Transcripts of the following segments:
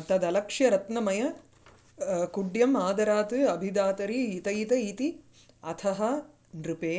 तदलक्ष्य रत्नमय अ, कुड्यम् आदरात् अभिदातरि इत इत इति अथः नृपे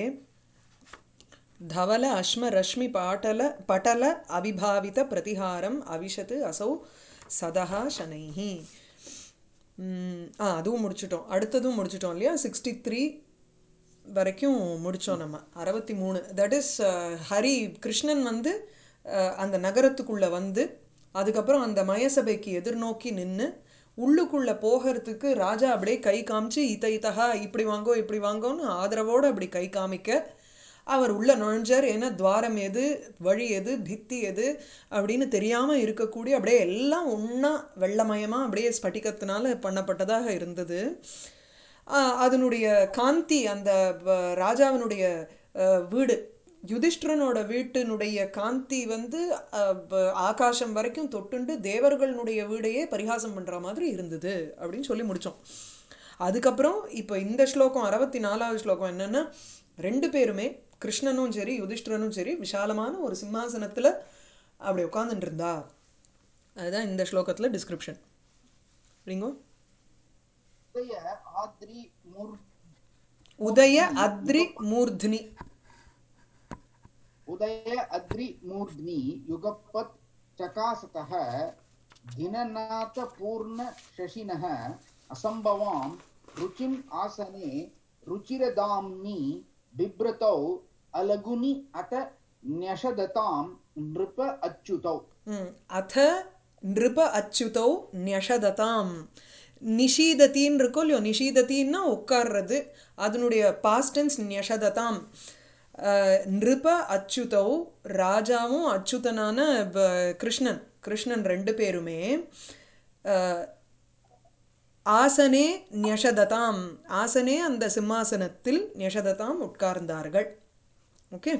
धवल अश्म रश्मि पाटल पटल अविभावित प्रतिहारम् अविशत् असौ सदः शनैः ம், ஆ அதுவும் முடிச்சிட்டோம் அடுத்ததும் முடிச்சிட்டோம் இல்லையா சிக்ஸ்டி த்ரீ வரைக்கும் முடித்தோம் நம்ம அறுபத்தி மூணு தட் இஸ் ஹரி கிருஷ்ணன் வந்து அஹ், அந்த நகரத்துக்குள்ளே வந்து அதுக்கப்புறம் அந்த மயசபைக்கு எதிர்நோக்கி நின்று உள்ளுக்குள்ளே போகிறதுக்கு ராஜா அப்படியே கை காமிச்சு இத்த இத்தகா இப்படி வாங்கோ இப்படி வாங்கோன்னு ஆதரவோடு அப்படி கை காமிக்க அவர் உள்ள நுழைஞ்சார் ஏன்னா துவாரம் எது வழி எது பித்தி எது அப்படின்னு தெரியாமல் இருக்கக்கூடிய அப்படியே எல்லாம் ஒன்றா வெள்ளமயமாக அப்படியே ஸ்பட்டிகத்தினால பண்ணப்பட்டதாக இருந்தது ஆஹ் அதனுடைய காந்தி அந்த வ- ராஜாவினுடைய அஹ், வீடு யுதிஷ்டிரனோட வீட்டினுடைய காந்தி வந்து அஹ், வ- ஆகாசம் வரைக்கும் தொட்டுண்டு தேவர்களுடைய வீடையே பரிகாசம் பண்ணுற மாதிரி இருந்தது அப்படின்னு சொல்லி முடித்தோம் அதுக்கப்புறம் இப்போ இந்த ஸ்லோகம் அறுபத்தி நாலாவது ஸ்லோகம் என்னன்னா ரெண்டு பேருமே கிருஷ்ணனும் சரி யுதிஷ்டிரனும் சரி விசாலமான ஒரு சிம்மாசனத்தில் அப்படி உட்காந்துட்டு இருந்தா அதுதான் இந்த ஸ்லோகத்தில் டிஸ்கிரிப்ஷன் அப்படிங்கோ உதய ஆத்ரி மூர் உதய அத்ரி மூர்த்னி उदय अद्रि मूर्ध्नि युगपत् चकासतः दिननाथपूर्णशशिनः असम्भवां रुचिम् आसने रुचिरदाम्नि बिभ्रतौ अलगुनि अथ न्यषदतां नृप अच्युतौ ம். அத நிருப அச்சுதௌ ன்யஷததாம் நிஷீதத்தின்னு இருக்கோ இல்லையோ நிஷீதத்தின்னா உட்கார்றது அதனுடைய பாஸ்டன்ஸ் ன்யஷததாம் அஹ், நிருப அச்சுதௌ ராஜாவும் அச்சுதனான வ- கிருஷ்ணன் கிருஷ்ணன் ரெண்டு பேருமே அஹ், ஆசனே ன்யஷததாம் ஆசனே அந்த சிம்மாசனத்தில் ன்யஷததாம் உட்கார்ந்தார்கள் ஓகே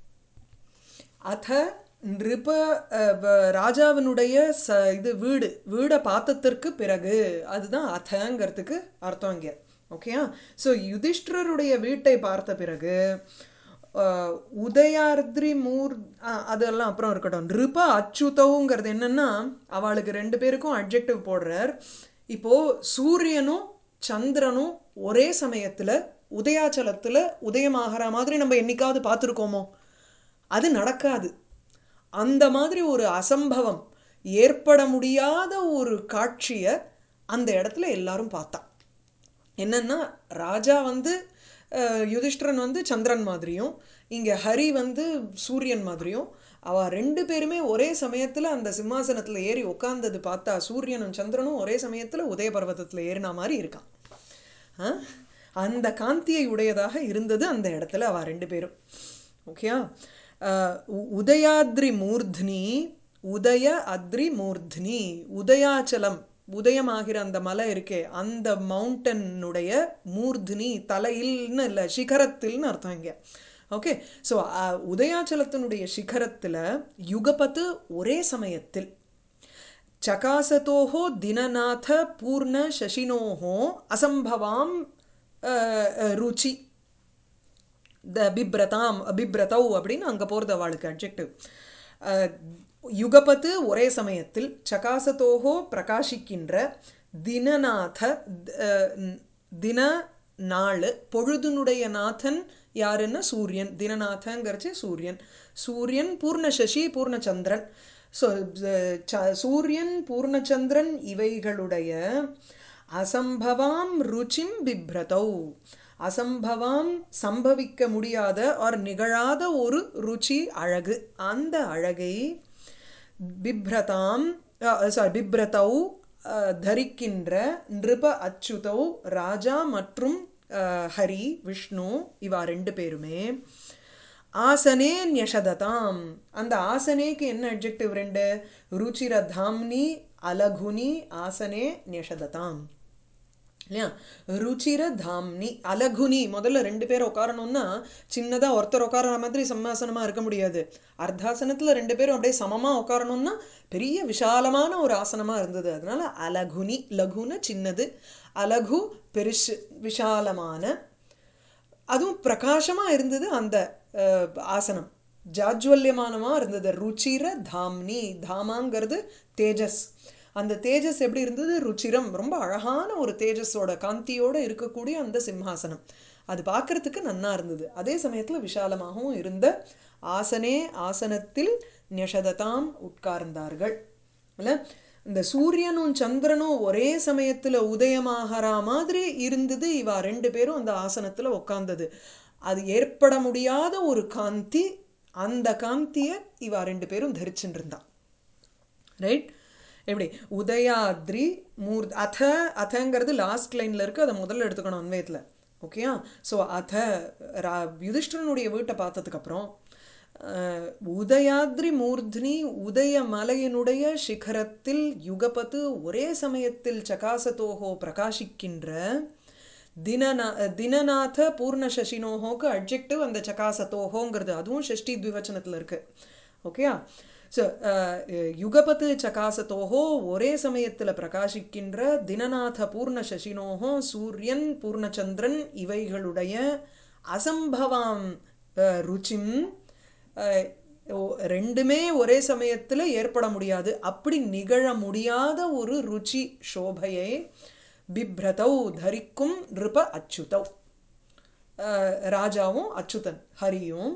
அத நிருப அஹ், வ- ராஜாவினுடைய ச இது வீடு வீடை பார்த்ததற்கு பிறகு அதுதான் அதங்கிறதுக்கு அர்த்தம் இங்கே ஓகேயா ஸோ யுதிஷ்டிரருடைய வீட்டை பார்த்த பிறகு அஹ், உதயார்த்ரி மூர் ஆ, அதெல்லாம் அப்புறம் இருக்கட்டும் நிருப அச்சுதவுங்கிறது என்னன்னா அவளுக்கு ரெண்டு பேருக்கும் அட்ஜெக்டிவ் போடுறார் இப்போ சூரியனும் சந்திரனும் ஒரே சமயத்தில் உதயாச்சலத்தில் உதயமாகிற மாதிரி நம்ம என்னைக்காவது பார்த்துருக்கோமோ அது நடக்காது அந்த மாதிரி ஒரு அசம்பவம் ஏற்பட முடியாத ஒரு காட்சியை அந்த இடத்துல எல்லாரும் பார்த்தா என்னன்னா ராஜா வந்து அஹ், யுதிஷ்டிரன் வந்து சந்திரன் மாதிரியும் இங்கே ஹரி வந்து சூரியன் மாதிரியும் அவ ரெண்டு பேருமே ஒரே சமயத்தில் அந்த சிம்மாசனத்தில் ஏறி உட்கார்ந்தது பார்த்தா சூரியனும் சந்திரனும் ஒரே சமயத்தில் உதய பர்வதத்தில் ஏறின மாதிரி இருக்கான் ஆ? அந்த காந்தியை உடையதாக இருந்தது அந்த இடத்துல அவ ரெண்டு பேரும் ஓகேயா அஹ், உ- உதயாத்ரி மூர்த்னி உதய அத்ரி மூர்த்னி உதயாச்சலம் உதயமாகிற அந்த மலை இருக்கே அந்த மவுண்டனுடைய மூர்த்னி தலையில்னு இல்லை சிகரத்தில்னு அர்த்தம் இங்கே ஓகே ஸோ உதயாச்சலத்தினுடைய சிகரத்தில் யுகபத்து ஒரே சமயத்தில் चकासतोः दिननाथ पूर्णशशिनोः असम्भवां अ, अ, ருச்சி த பிப்ரதாம் பிப்ரதௌ அப்படின்னு அங்கே போகிறது அவளுக்கு அட்ஜெக்டிவ் யுகபத்து ஒரே சமயத்தில் சகாசத்தோகோ பிரகாசிக்கின்ற தினநாத அஹ், தின நாள் பொழுதுனுடைய நாதன் யாருன்னா சூரியன் தினநாதங்கிறச்சு சூரியன் சூரியன் பூர்ணசசி பூர்ணச்சந்திரன் ஸோ சூரியன் பூர்ணச்சந்திரன் இவைகளுடைய அசம்பவாம் ருச்சிம் பிப்ரதௌ அசம்பவாம் சம்பவிக்க முடியாத ஒரு நிகழாத ஒரு ருச்சி அழகு அந்த அழகை பிப்ரதாம் சாரி பிப்ரதௌ அஹ், தரிக்கின்ற நிருப அச்சுதௌ ராஜா மற்றும் அஹ், ஹரி விஷ்ணு இவா ரெண்டு பேருமே ஆசனே ன்யஷததாம் அந்த ஆசனேக்கு என்ன அட்ஜெக்டிவ் ரெண்டு ருச்சிர தாம்னி அலகுனி ஆசனே ன்யஷததாம் இல்லையா ருச்சிர தாம்னி அலகுனி முதல்ல ரெண்டு பேர் உட்காரணும்னா சின்னதாக ஒருத்தர் உட்கார மாதிரி சம்மாசனமாக இருக்க முடியாது அர்த்தாசனத்தில் ரெண்டு பேரும் அப்படியே சமமாக உட்காரணும்னா பெரிய விசாலமான ஒரு ஆசனமாக இருந்தது அதனால அலகுனி லகுன சின்னது அலகு பெருசு விஷாலமான அதுவும் பிரகாசமாக இருந்தது அந்த அஹ், ஆசனம் ஜாஜ்வல்யமானமாக இருந்தது ருச்சிர தாம்னி தாமாங்கிறது தேஜஸ் அந்த தேஜஸ் எப்படி இருந்தது ருச்சிரம் ரொம்ப அழகான ஒரு தேஜஸோட காந்தியோட இருக்கக்கூடிய அந்த சிம்ஹாசனம் அது பார்க்கறதுக்கு நன்னா இருந்தது அதே சமயத்தில் விஷாலமாகவும் இருந்த ஆசனே ஆசனத்தில் ஞஷததாம் உட்கார்ந்தார்கள் இல்ல இந்த சூரியனும் சந்திரனும் ஒரே சமயத்துல உதயமாகற மாதிரி இருந்தது இவா ரெண்டு பேரும் அந்த ஆசனத்துல உட்கார்ந்தது அது ஏற்பட முடியாத ஒரு காந்தி அந்த காந்தியை இவா ரெண்டு பேரும் தரிச்சுட்டு இருந்தா ரைட் எப்படி உதயாத்ரி மூர் அத அதங்கிறது லாஸ்ட் லைனில் இருக்குது அதை முதல்ல எடுத்துக்கணும் அன்வயத்தில் ஓகேயா ஸோ அத ரா யுதிஷ்டனுடைய வீட்டை பார்த்ததுக்கப்புறம் அஹ், உதயாத்ரி மூர்த்னி உதய மலையினுடைய சிகரத்தில் யுகபத்து ஒரே சமயத்தில் சகாசதோகோ பிரகாசிக்கின்ற தினநா தினநாத பூர்ண சசினோஹோக்கு அட்ஜெக்டிவ் அந்த சகாசத்தோஹோங்கிறது அதுவும் ஷஷ்டி த்விவச்சனத்தில் இருக்கு ஓகேயா ஸோ யுகபத்து சகாசத்தோஹோ ஒரே சமயத்தில் பிரகாசிக்கின்ற தினநாத பூர்ண சசினோஹோ சூரியன் பூர்ணச்சந்திரன் இவைகளுடைய அசம்பவாம் அஹ், ருச்சிம் அஹ், ஓ- ரெண்டுமே ஒரே சமயத்தில் ஏற்பட முடியாது அப்படி நிகழ முடியாத ஒரு ருச்சி சோபையை பிப்ரதௌ தரிக்கும் நிருப அச்சுதௌ அஹ், ராஜாவும் அச்சுதன் ஹரியும்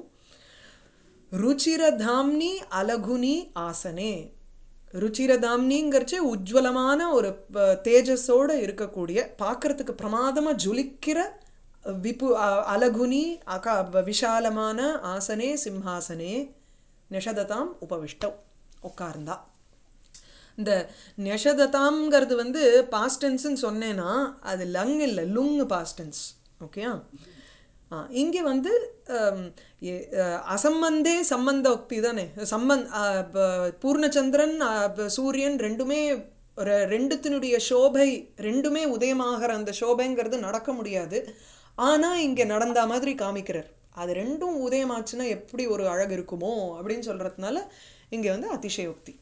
ருச்சிரதாம்னி அலகுனி ஆசனே ருச்சிரதாம்னிங்கிறச்சு உஜ்வலமான ஒரு ப- தேஜஸோட இருக்கக்கூடிய பார்க்கறதுக்கு பிரமாதமா ஜொலிக்கிற விபு அ- அலகுனி அகா விஷாலமான ஆசனே சிம்ஹாசனே நிஷததாம் உபவிஷ்டவ் உட்கார்ந்தா இந்த நெஷததாம்ங்கிறது வந்து பாஸ்டன்ஸ்ன்னு சொன்னேன்னா அது லங் இல்லை லுங் பாஸ்டன்ஸ் ஓகேயா ஆ இங்கே வந்து ஹம், எ- அஹ், அசம்பந்தே சம்பந்த உக்தி தானே சம்பந்த் அஹ், ப- பூர்ணச்சந்திரன் அஹ், ப- சூரியன் ரெண்டுமே ரெ- ரெண்டுத்தினுடைய சோபை ரெண்டுமே உதயமாகிற அந்த சோபைங்கிறது நடக்க முடியாது ஆனால் இங்கே நடந்த மாதிரி காமிக்கிறார் அது ரெண்டும் உதயமாச்சுன்னா எப்படி ஒரு அழகு இருக்குமோ அப்படின்னு சொல்கிறதுனால இங்கே வந்து அதிசயோக்தி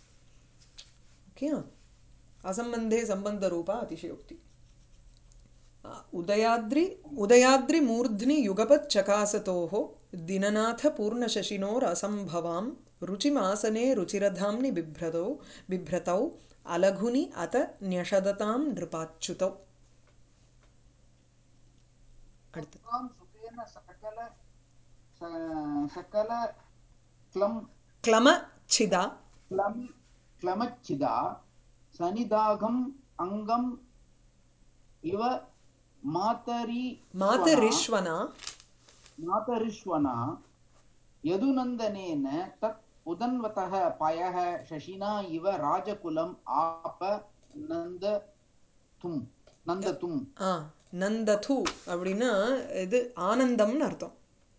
ஓகே அசம்பந்தே சம்பந்த ரூபா அதிசயோக்தி उदयाद्रि उदयाद्रि मूर्ध्नि युगपत् चकासतोः दिननाथ पूर्णशशिनोरसम्भवां रुचिमासने रुचिरधाम्नि बिभ्रतौ बिभ्रतौ अलघुनि अत न्यषदतां नृपाच्युतौ அடுத்து तां सुखेन सकल स- सकल क्लं क्लमच्छिदा क्लं क्लमच्चिदा सनिदाघम् अङ्गम् इव मातरि मातरिष्वना मातरिष्वना यदुनन्दनेन तत् उदन्वतः पयः शशिना इव राजकुलम् आप नन्दतुम् नन्दतुम् ஆ நந்தது அப்படின்னா இது ஆனந்தம்னு அர்த்தம்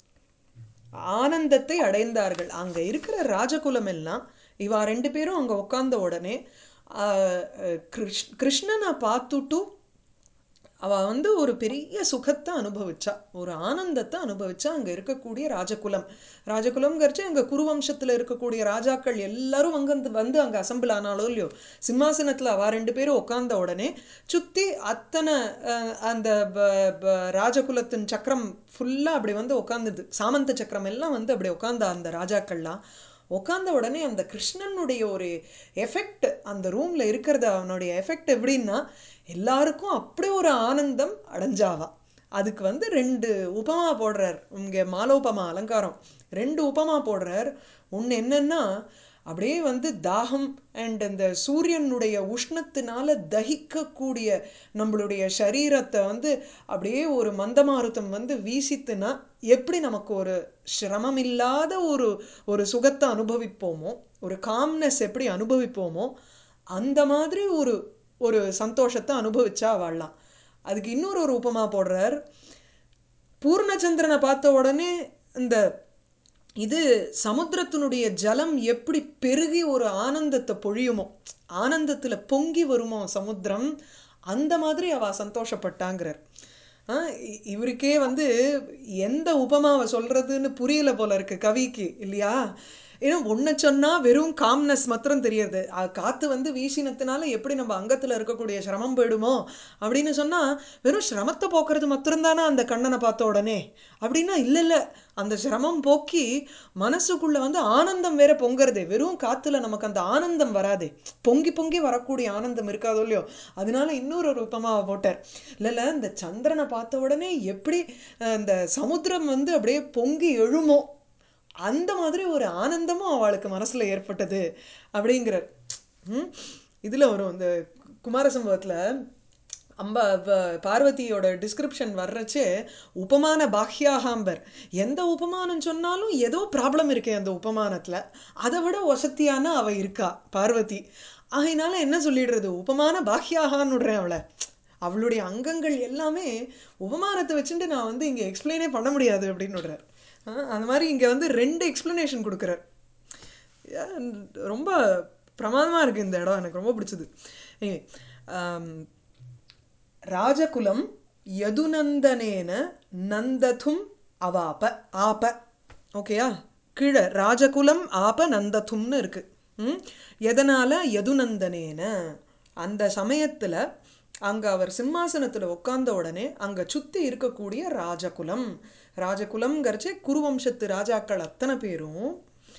ஆனந்தத்தை அடைந்தார்கள் அங்க இருக்கிற ராஜகுலம் எல்லாம் இவா ரெண்டு பேரும் அங்க உட்கார்ந்த உடனே ஆ, கிருஷ் கிருஷ்ணனை பார்த்துட்டு அவ வந்து ஒரு பெரிய சுகத்தை அனுபவிச்சா ஒரு ஆனந்தத்தை அனுபவிச்சா அங்க இருக்கக்கூடிய ராஜகுலம் ராஜகுலம்ங்கிறச்சு அங்க குருவம்சத்துல இருக்கக்கூடிய ராஜாக்கள் எல்லாரும் அங்க வந்து- வந்து அங்க அசம்பிள் ஆனாலோ இல்லையோ சிம்மாசனத்துல அவ ரெண்டு பேரும் உட்கார்ந்த உடனே சுத்தி அத்தனை அஹ், அந்த ப- ப- ராஜகுலத்தின் சக்கரம் ஃபுல்லா அப்படி வந்து உட்கார்ந்தது சாமந்த சக்கரம் எல்லாம் வந்து அப்படி உட்கார்ந்த அந்த ராஜாக்கள்லாம் உட்கார்ந்த உடனே அந்த கிருஷ்ணனுடைய ஒரு எஃபெக்ட் அந்த ரூம்ல இருக்கிறது அவனுடைய எஃபெக்ட் எப்படின்னா எல்லாருக்கும் அப்படி ஒரு ஆனந்தம் அடைஞ்சாவா அதுக்கு வந்து ரெண்டு உபமா போடுறார் இங்கே மாலோபமா அலங்காரம் ரெண்டு உபமா போடுறார் ஒன்று என்னன்னா அப்படியே வந்து தாகம் அண்ட் இந்த சூரியனுடைய உஷ்ணத்தினால தகிக்கக்கூடிய நம்மளுடைய சரீரத்தை வந்து அப்படியே ஒரு மந்தமாருத்தம் வந்து வீசித்துனா எப்படி நமக்கு ஒரு சிரமம் இல்லாத ஒரு ஒரு சுகத்தை அனுபவிப்போமோ ஒரு காம்னஸ் எப்படி அனுபவிப்போமோ அந்த மாதிரி ஒரு ஒரு சந்தோஷத்தை அனுபவிச்சா வாழலாம் அதுக்கு இன்னொரு ஒரு உபமா போடுறார் பூர்ணச்சந்திரனை பார்த்த உடனே இந்த இது சமுத்திரத்தினுடைய ஜலம் எப்படி பெருகி ஒரு ஆனந்தத்தை பொழியுமோ ஆனந்தத்துல பொங்கி வருமோ சமுத்திரம் அந்த மாதிரி அவ சந்தோஷப்பட்டாங்கிறார் ஆ, இ- இவருக்கே வந்து எந்த உபமாவை சொல்றதுன்னு புரியல போல இருக்கு கவிக்கு இல்லையா ஏன்னா ஒன்றை சொன்னால் வெறும் காம்னஸ் மாத்திரம் தெரியறது அஹ் காற்று வந்து வீசினத்தினால எப்படி நம்ம அங்கத்தில் இருக்கக்கூடிய சிரமம் போயிடுமோ அப்படின்னு சொன்னால் வெறும் சிரமத்தை போக்குறது மாத்திரம்தானே அந்த கண்ணனை பார்த்த உடனே அப்படின்னா இல்லை இல்லை அந்த சிரமம் போக்கி மனசுக்குள்ள வந்து ஆனந்தம் வேற பொங்குறதே வெறும் காத்துல நமக்கு அந்த ஆனந்தம் வராதே பொங்கி பொங்கி வரக்கூடிய ஆனந்தம் இருக்காதோ இல்லையோ அதனால இன்னொரு ரூபமாக போட்டார் இல்லை இல்லை இந்த சந்திரனை பார்த்த உடனே எப்படி அஹ், இந்த சமுத்திரம் வந்து அப்படியே பொங்கி எழுமோ அந்த மாதிரி ஒரு ஆனந்தமும் அவளுக்கு மனசுல ஏற்பட்டது அப்படிங்கிறார் ம் இதில் வரும் இந்த குமார சம்பவத்தில் அம்பா வ- பார்வதியோட டிஸ்கிரிப்ஷன் வர்றச்சே உபமான பாஹ்யாகாம்பர் எந்த உபமானம் சொன்னாலும் ஏதோ ப்ராப்ளம் இருக்கே அந்த உபமானத்தில் அதை விட வசத்தியான அவ இருக்கா பார்வதி ஆகையினால என்ன சொல்லிடுறது உபமான பாஹ்யாகான்னு விடுறேன் அவளை அவளுடைய அங்கங்கள் எல்லாமே உபமானத்தை வச்சுட்டு நான் வந்து இங்கே எக்ஸ்பிளைனே பண்ண முடியாது அப்படின்னு விடுறார் ஆ, அந்த மாதிரி இங்கே வந்து ரெண்டு எக்ஸ்ப்ளனேஷன் கொடுக்குறார் ஏன், ரொம்ப பிரமாதமாக இருக்குது இந்த இடம் எனக்கு ரொம்ப பிடிச்சது Anyway, ஆம், ராஜகுலம் யதுநந்தனேன நந்ததும் அவாப ஆப ஓகேயா கீழே ராஜகுலம் ஆப நந்ததும்னு இருக்கு ம் எதனால யதுநந்தனேன அந்த சமயத்தில் அங்கே அவர் சிம்மாசனத்தில் உட்கார்ந்த உடனே அங்கே சுற்றி இருக்கக்கூடிய ராஜகுலம் ராஜகுலம்ங்கிறச்சே குருவம்சத்து ராஜாக்கள் அத்தனை பேரும்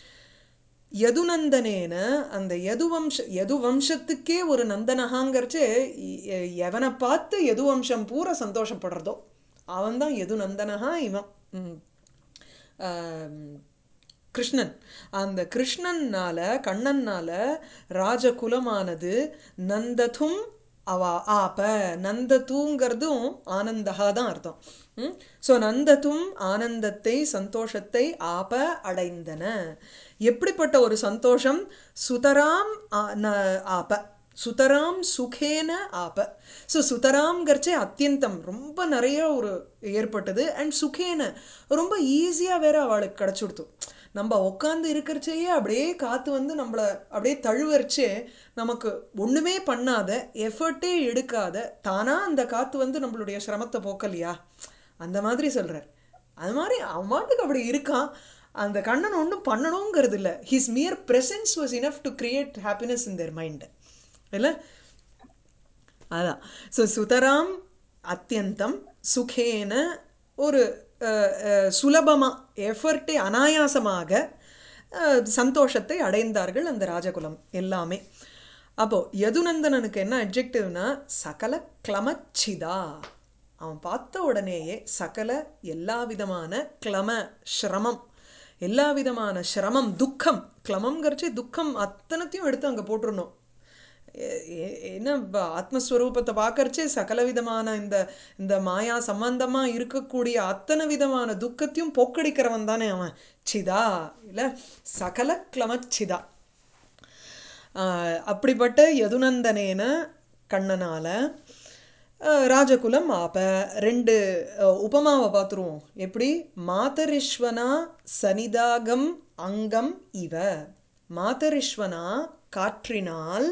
யதுநந்தனேன அந்த யது வம்ச யது வம்சத்துக்கே ஒரு நந்தனகாங்கிறச்சு எவனை பார்த்து யது வம்சம் பூரா சந்தோஷப்படுறதோ அவன்தான் யது நந்தனகா இவன் ம். ஆம், கிருஷ்ணன் அந்த கிருஷ்ணன்னால கண்ணன்னால ராஜகுலமானது நந்ததும் அவ ஆப நந்ததுங்கிறதும் ஆனந்தகா தான் அர்த்தம் ஸோ நந்ததும் ஆனந்தத்தை சந்தோஷத்தை ஆப அடைந்தன எப்படிப்பட்ட ஒரு சந்தோஷம் சுதராம் ஆ- ந- ஆப சுதராம் சுகேன ஆப ஸோ சுதராம்ங்கிறச்சே அத்தியந்தம் ரொம்ப நிறைய ஒரு ஏற்பட்டது அண்ட் சுகேன ரொம்ப ஈஸியாக வேற அவளுக்கு கிடச்சுடுத்து நம்ம உட்காந்து இருக்கிறச்சேயே அப்படியே காற்று வந்து நம்மளை அப்படியே தழுவரிச்சே நமக்கு ஒன்றுமே பண்ணாத எஃபர்ட்டே எடுக்காத தானாக அந்த காற்று வந்து நம்மளுடைய சிரமத்தை போக்கலையா அந்த மாதிரி சொல்கிறார் அது மாதிரி அவன் பாட்டுக்கு அப்படி இருக்கான் அந்த கண்ணன் ஒன்றும் பண்ணணுங்கிறது இல்லை his mere presence was enough to create happiness in their mind இல்லை அதான் ஸோ சுதராம் அத்தியந்தம் சுகேன ஒரு சுலபமாக எஃபர்ட்டே அனாயாசமாக அஹ், சந்தோஷத்தை அடைந்தார்கள் அந்த ராஜகுலம் எல்லாமே அப்போ யதுநந்தனனுக்கு என்ன அட்ஜெக்டிவ்னா சகல கிளமச்சிதா அவன் பார்த்த உடனேயே சகல எல்லா விதமான கிளம சிரமம் எல்லா விதமான சிரமம் துக்கம் கிளமம்ங்கிறச்சு துக்கம் அத்தனத்தையும் எடுத்து அங்கே போட்டுருணும் எ- எ- என்ன ப- ஆத்மஸ்வரூபத்தை பார்க்கறச்சே சகல விதமான இந்த இந்த மாயா சம்பந்தமா இருக்கக்கூடிய அத்தனை விதமான துக்கத்தையும் போக்கடிக்கிறவன் தானே அவன் சிதா இல்ல சகல கிளமச்சிதா ஆஹ் அப்படிப்பட்ட யதுநந்தனேன கண்ணனால ஆஹ் ராஜகுலம் ஆப ரெண்டு ஆஹ் உபமாவை பார்த்துருவோம் எப்படி மாதரிஸ்வனா சனிதாகம் அங்கம் இவ மாதரிஸ்வனா காற்றினால்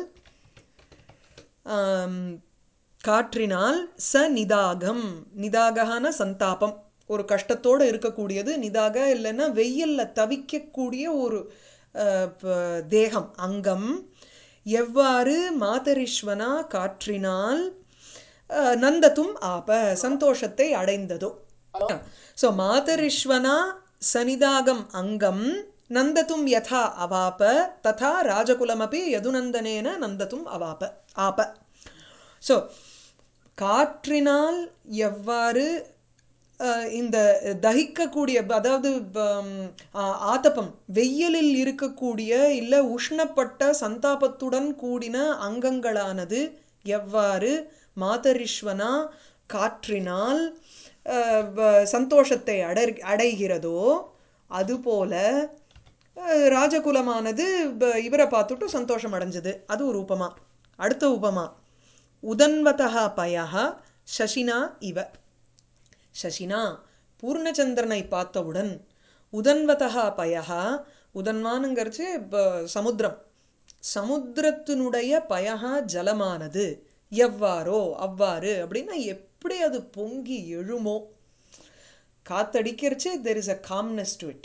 ஆம், காற்றினால் ச நிதாகம் நிதாகன சந்தாபம் ஒரு கஷ்டத்தோடு இருக்கக்கூடியது நிதாக இல்லைன்னா வெயில்ல தவிக்கக்கூடிய ஒரு அஹ், ப- தேகம் அங்கம் எவ்வாறு மாதரிஸ்வனா காற்றினால் அஹ், நந்தத்தும் ஆப சந்தோஷத்தை அடைந்ததோ ஸோ மாதரிஸ்வனா சனிதாகம் அங்கம் நந்தத்தும் யதா அவாப ததா ராஜகுலமபி யதுநந்தனேன நந்தத்தும் அவாப ஆப ஸோ காற்றினால் எவ்வாறு அஹ், இந்த தகிக்கக்கூடிய அதாவது பம், ஆ- ஆத்தப்பம் வெயிலில் இருக்கக்கூடிய இல்லை உஷ்ணப்பட்ட சந்தாபத்துடன் கூடின அங்கங்களானது எவ்வாறு மாதரிஸ்வனா காற்றினால் அஹ், வ- சந்தோஷத்தை அடை அடைகிறதோ அதுபோல அஹ், ராஜகுலமானது ப- இவரை பார்த்துட்டு சந்தோஷம் அடைஞ்சது அது ஒரு உபமா அடுத்த உபமா உதன்வதா பயः சசினா இவ சசினா பூர்ணச்சந்திரனை பார்த்தவுடன் உதன்வதா பயः உதன்வானுங்கிறச்சு ப- சமுத்திரம் சமுத்திரத்தினுடைய பயகா ஜலமானது எவ்வாறோ அவ்வாறு அப்படின்னா எப்படி அது பொங்கி எழுமோ காத்தடிக்கிறச்சு there is a calmness to it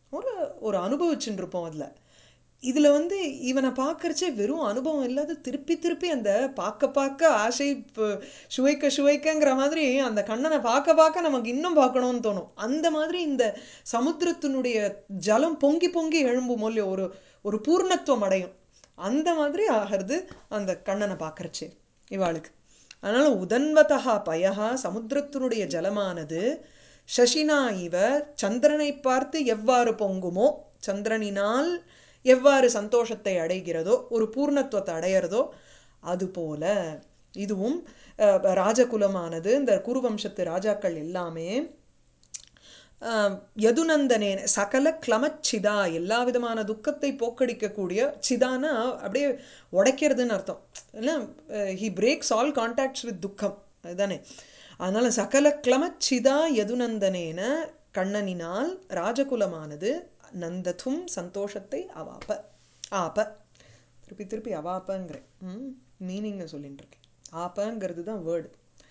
ஒரு ஒரு அனுபவிச்சுட்டு இருப்போம் அதில் இதில் வந்து இவனை பார்க்கறச்சே வெறும் அனுபவம் இல்லாத திருப்பி திருப்பி அந்த பார்க்க பார்க்க ஆசை ப- சுவைக்க சுவைக்கங்கிற மாதிரி அந்த கண்ணனை பார்க்க பார்க்க நமக்கு இன்னும் பார்க்கணும்னு தோணும் அந்த மாதிரி இந்த சமுத்திரத்தினுடைய ஜலம் பொங்கி பொங்கி எழும்பும் இல்லையோ ஒரு ஒரு பூர்ணத்துவம் அடையும் அந்த மாதிரி ஆகிறது அந்த கண்ணனை பார்க்கறச்சே இவாளுக்கு அதனால உதன்வதா பயஹா சமுத்திரத்தினுடைய ஜலமானது சசினா இவ சந்திரனை பார்த்து எவ்வாறு பொங்குமோ சந்திரனினால் எவ்வாறு சந்தோஷத்தை அடைகிறதோ ஒரு பூர்ணத்துவத்தை அடையிறதோ அதுபோல இதுவும் அஹ், ராஜகுலமானது இந்த குருவம்சத்து ராஜாக்கள் எல்லாமே ஆஹ், யதுநந்தனேன சகல கிளமச்சிதா எல்லா விதமான துக்கத்தை போக்கடிக்கக்கூடிய சிதானா அப்படியே உடைக்கிறதுன்னு அர்த்தம் இல்லை he breaks all contacts with துக்கம் அதுதானே அதனால சகல கிளமச்சிதா யதுநந்தனேன கண்ணனினால் ராஜகுலமானது நந்ததும் சந்தோஷத்தை அவாப்ப ஆப்ப திருப்பி திருப்பி அவாப்பங்கிறேன் ம் மீனிங்கை சொல்லிட்டு இருக்கேன் ஆப்பங்கிறது தான் வேர்டு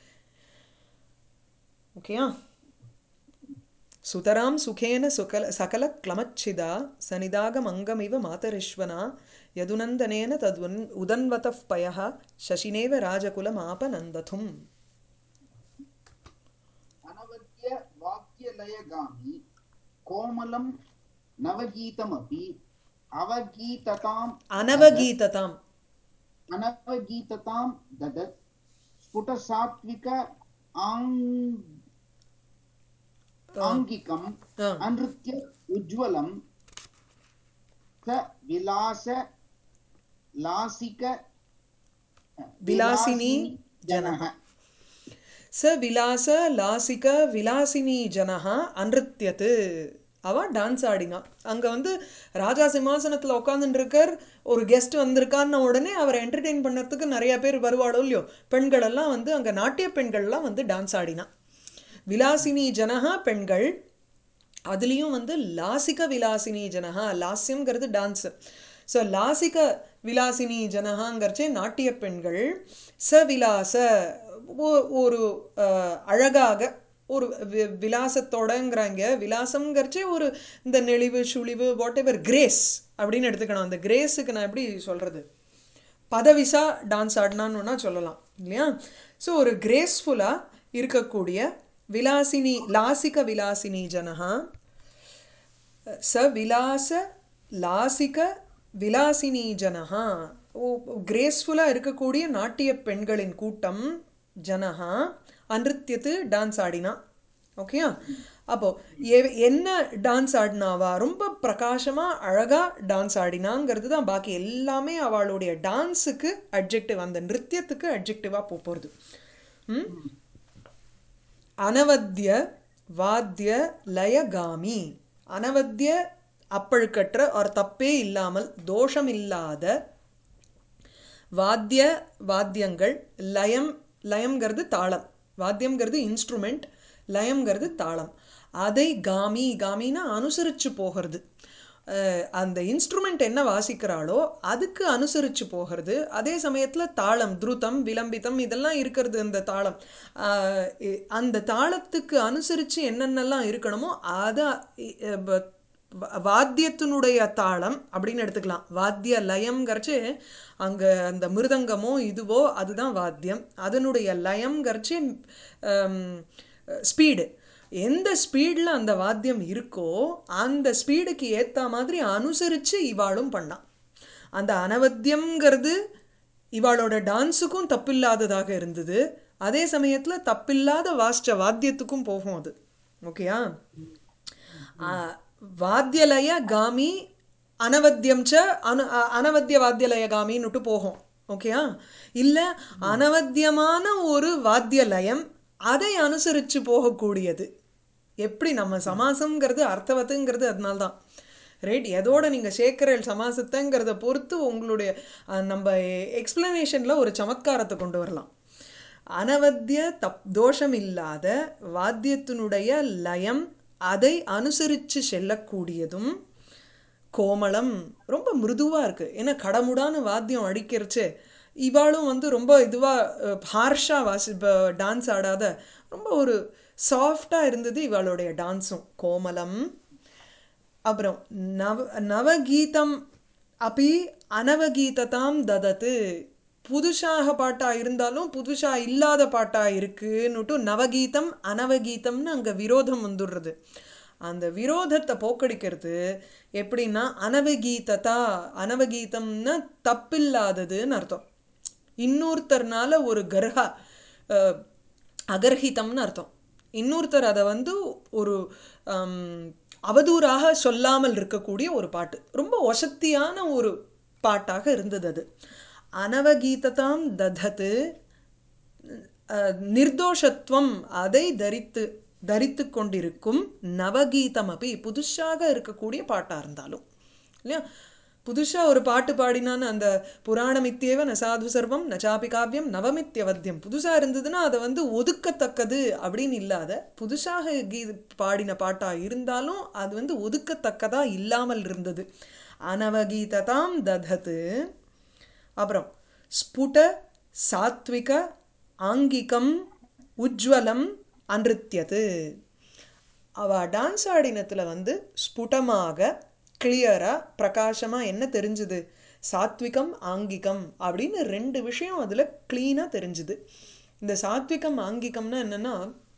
ஓகேயா सुतरां सुखेन सुकल सकलक्लमच्छिदा सनिदागमङ्गमिव मातरिश्वना यदुनन्दनेन तद्वन् उदन्वतः पयः शशिनेव राजकुलमापनन्दथुम् अनवद्य वाक्यलयगामि कोमलं नवगीतमपि अवगीतताम् अनवगीतताम् अनवगीततां ददत् स्फुटसात्विक आङ् आङ्गिकम् ஆ अनृत्य उज्ज्वलं स विलास लासिक विलासिनी जनः स விலாச லாசிக விலாசினி ஜனஹா அன்றித்யத்து அவ டான்ஸ் ஆடினா அங்கே வந்து ராஜா சிம்மாசனத்தில் உட்காந்துட்டு இருக்கார் ஒரு கெஸ்ட் வந்திருக்கான்னு உடனே அவரை என்டர்டெயின் பண்ணுறதுக்கு நிறைய பேர் வருவாளோ இல்லையோ பெண்கள் எல்லாம் வந்து அங்கே நாட்டிய பெண்கள்லாம் வந்து டான்ஸ் ஆடினா விலாசினி ஜனஹா பெண்கள் அதுலேயும் வந்து லாசிக விலாசினி ஜனஹா லாஸ்யம்ங்கிறது டான்ஸு ஸோ லாசிக விலாசினி ஜனஹாங்கிறச்சே நாட்டிய பெண்கள் ச விலாச ஒ- ஒரு அஹ், அழகாக ஒரு வி- விலாசத்தோடங்கிறாங்க விலாசம்ங்கிறச்சே ஒரு இந்த நெளிவு சுழிவு வாட் எவர் கிரேஸ் அப்படின்னு எடுத்துக்கணும் அந்த கிரேஸுக்கு நான் எப்படி சொல்கிறது பதவிசா டான்ஸ் ஆடினான்னு வேணா சொல்லலாம் இல்லையா ஸோ ஒரு கிரேஸ்ஃபுல்லாக இருக்கக்கூடிய விலாசினி லாசிக விலாசினி ஜனஹா ச விலாச லாசிக விலாசினி ஜனஹா கிரேஸ்ஃபுல்லாக இருக்கக்கூடிய நாட்டிய பெண்களின் கூட்டம் ஜனஹா அன்றித்யத்து டான்ஸ் ஆடினா ஓகேயா அப்போ எ- என்ன டான்ஸ் ஆடினாவா ரொம்ப பிரகாசமா அழகா டான்ஸ் ஆடினாங்கிறது தான் பாக்கி எல்லாமே அவளுடைய டான்ஸுக்கு அட்ஜெக்டிவ் அந்த நிருத்தியத்துக்கு அட்ஜெக்டிவா போகிறது ம் அனவத்திய வாத்திய லயகாமி அனவத்திய அப்பழுக்கற்ற ஒரு தப்பே இல்லாமல் தோஷம் இல்லாத வாத்திய வாத்தியங்கள் லயம் லயம்ங்கிறது தாளம் வாத்தியம்ங்கிறது இன்ஸ்ட்ருமெண்ட் லயம்ங்கிறது தாளம் அதை காமி காமின்னா அனுசரித்து போகிறது அஹ் அந்த இன்ஸ்ட்ருமெண்ட் என்ன வாசிக்கிறாளோ அதுக்கு அனுசரித்து போகிறது அதே சமயத்தில் தாளம் துருதம் விலம்பிதம் இதெல்லாம் இருக்கிறது இந்த தாளம் அஹ் இ- அந்த தாளத்துக்கு அனுசரித்து என்னென்னலாம் இருக்கணுமோ அதை இ- அஹ் ப- வா- வாத்தியத்தினுடைய தாளம் அப்படின்னு எடுத்துக்கலாம் வாத்திய லயம்ங்கிறச்சு அங்கே அந்த மிருதங்கமோ இதுவோ அதுதான் வாத்தியம் அதனுடைய லயம்ங்கிறச்சு ஸ்பீடு எந்த ஸ்பீடில் அந்த வாத்தியம் இருக்கோ அந்த ஸ்பீடுக்கு ஏற்ற மாதிரி அனுசரித்து இவாளும் பண்ணான் அந்த அனவத்தியம்ங்கிறது இவாளோட டான்ஸுக்கும் தப்பில்லாததாக இருந்தது அதே சமயத்தில் தப்பில்லாத வாசிச்ச வாத்தியத்துக்கும் போகும் அது ஓகேயா ஆ, வாத்தியலய காமி அனவத்தியம் ச அனு அ- அனவத்திய வாத்தியலய காமின்னுட்டு போகும் ஓகேயா இல்லை அனவத்தியமான ஒரு வாத்தியலயம் அதை அனுசரித்து போகக்கூடியது எப்படி நம்ம சமாசம்ங்கிறது அர்த்தவத்துங்கிறது அதனால தான் ரைட் எதோட நீங்கள் சேர்க்கிற சமாசத்தைங்கிறத பொறுத்து உங்களுடைய அஹ், நம்ம எக்ஸ்பிளனேஷனில் ஒரு சமத்காரத்தை கொண்டு வரலாம் அனவத்திய தப் தோஷம் இல்லாத வாத்தியத்தினுடைய லயம் அதை அனுசரித்து செல்லக்கூடியதும் கோமளம் ரொம்ப மிருதுவாக இருக்குது ஏன்னா கடமுடான்னு வாத்தியம் அடிக்கிறச்சு இவாளும் வந்து ரொம்ப இதுவாக ஹார்ஷாக வாசி இப்போ டான்ஸ் ஆடாத ரொம்ப ஒரு சாஃப்டாக இருந்தது இவளுடைய டான்ஸும் கோமலம் அப்புறம் நவ நவகீதம் அப்படி அனவகீததாம் ததத்து புதுசாக பாட்டா இருந்தாலும் புதுசா இல்லாத பாட்டா இருக்குன்னுட்டு நவகீதம் அனவகீதம்னு அங்க விரோதம் வந்துடுறது அந்த விரோதத்தை போக்கடிக்கிறது எப்படின்னா அனவகீததா அனவகீதம்னா தப்பில்லாததுன்னு அர்த்தம் இன்னொருத்தர்னால ஒரு கர்ஹா அஹ், அகர்ஹிதம்னு அர்த்தம் இன்னொருத்தர் அதை வந்து ஒரு ஆம், அவதூறாக சொல்லாமல் இருக்கக்கூடிய ஒரு பாட்டு ரொம்ப ஒசத்தியான ஒரு பாட்டாக இருந்தது அது அனவகீததாம் ததத்து அஹ், நிர்தோஷத்துவம் அதை தரித்து தரித்து கொண்டிருக்கும் நவகீதம் அப்படி புதுசாக இருக்கக்கூடிய பாட்டாக இருந்தாலும் இல்லையா புதுசாக ஒரு பாட்டு பாடினான்னு அந்த புராணமித்தியவ ந சாது சர்வம் நச்சாபி காவியம் நவமித்யவத்தியம் புதுசாக இருந்ததுன்னா அதை வந்து ஒதுக்கத்தக்கது அப்படின்னு இல்லாத புதுசாக கீ பாடின பாட்டாக இருந்தாலும் அது வந்து ஒதுக்கத்தக்கதாக இல்லாமல் இருந்தது அனவகீததாம் ததத்து அப்புறம் ஸ்புட சாத்விக ஆங்கிகம் உஜ்வலம் அன்றித்யது அவ டான்ஸ் ஆடினத்துல வந்து ஸ்புடமாக கிளியரா பிரகாசமா என்ன தெரிஞ்சுது சாத்விகம் ஆங்கிகம் அப்படின்னு ரெண்டு விஷயம் அதுல கிளீனா தெரிஞ்சுது இந்த சாத்விகம் ஆங்கிகம்னா என்னன்னா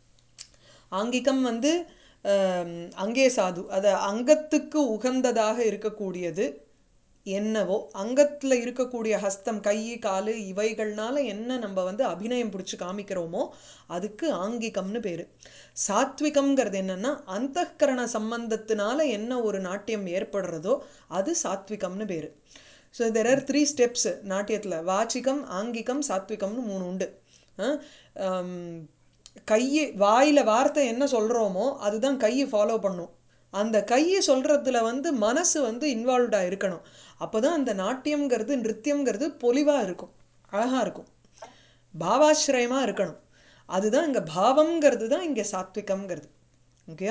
ஆங்கிகம் வந்து ஆம், அங்கே சாது அது அங்கத்துக்கு உகந்ததாக இருக்கக்கூடியது என்னவோ அங்கத்துல இருக்கக்கூடிய ஹஸ்தம் கை காலு இவைகள்னால என்ன நம்ம வந்து அபிநயம் பிடிச்சு காமிக்கிறோமோ அதுக்கு ஆங்கிகம்னு பேரு சாத்விகம்ங்கிறது என்னன்னா அந்தఃகரண சம்பந்தத்தினால என்ன ஒரு நாட்டியம் ஏற்படுறதோ அது சாத்விகம்னு பேரு so there are three steps நாட்டியத்துல வாச்சிகம் ஆங்கிகம் சாத்விகம்னு மூணு உண்டு அஹ், ஆம், கையை வாயில வார்த்தை என்ன சொல்றோமோ அதுதான் கையை ஃபாலோ பண்ணும் அந்த கையை சொல்றதுல வந்து மனசு வந்து இன்வால்வ்டா இருக்கணும் அப்பதான் அந்த நாட்டியம்ங்கிறது நிருத்தியம்ங்கிறது பொலிவா இருக்கும் அழகா இருக்கும் பாவாசிரயமா இருக்கணும் அதுதான் இங்க பாவம்ங்கிறது தான் இங்க சாத்விகம்ங்கிறது ஓகேயா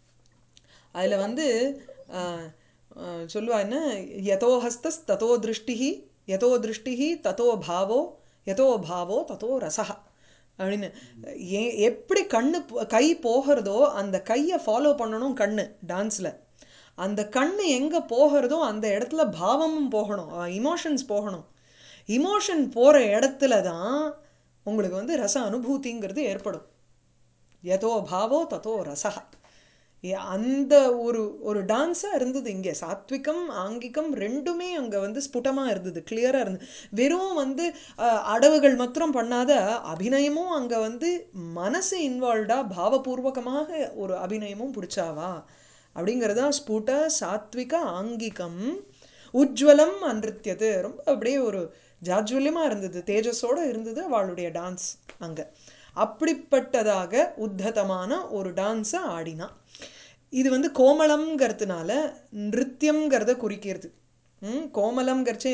அதுல வந்து ஆஹ், ஆஹ், சொல்லுவா என்ன யதோ ஹஸ்தஸ் ததோ திருஷ்டிஹி யதோ திருஷ்டிஹி ததோ பாவோ யதோ பாவோ ததோ ரசஹ அப்படின்னு ஏ எப்படி கண்ணு போ- கை போகிறதோ அந்த கையை ஃபாலோ பண்ணணும் கண்ணு டான்ஸில் அந்த கண்ணு எங்கே போகிறதோ அந்த இடத்துல பாவமும் போகணும் இமோஷன்ஸ் போகணும் இமோஷன் போகிற இடத்துல தான் உங்களுக்கு வந்து ரச அனுபூதிங்கிறது ஏற்படும் யதோ பாவோ ததோ ரசஹ ஏ- அந்த ஒரு ஒரு டான்ஸாக இருந்தது இங்கே சாத்விகம் ஆங்கிகம் ரெண்டுமே அங்கே வந்து ஸ்புடமாக இருந்தது கிளியராக இருந்தது வெறும் வந்து அஹ், அடவுகள் மாத்திரம் பண்ணாத அபிநயமும் அங்கே வந்து மனசு இன்வால்வ்டாக பாவபூர்வகமாக ஒரு அபிநயமும் பிடிச்சாவா அப்படிங்கிறது தான் ஸ்புட சாத்விக ஆங்கிகம் உஜ்வலம் அன்றித்யது ரொம்ப அப்படியே ஒரு ஜாஜ்வல்யமாக இருந்தது தேஜஸோட இருந்தது அவளுடைய டான்ஸ் அங்கே அப்படிப்பட்டதாக உத்ததமான ஒரு டான்ஸை ஆடினா இது வந்து கோமளம்ங்கிறதுனால நிருத்தியம்ங்கிறத குறிக்கிறது ம் கோமலம்ங்கிறச்சே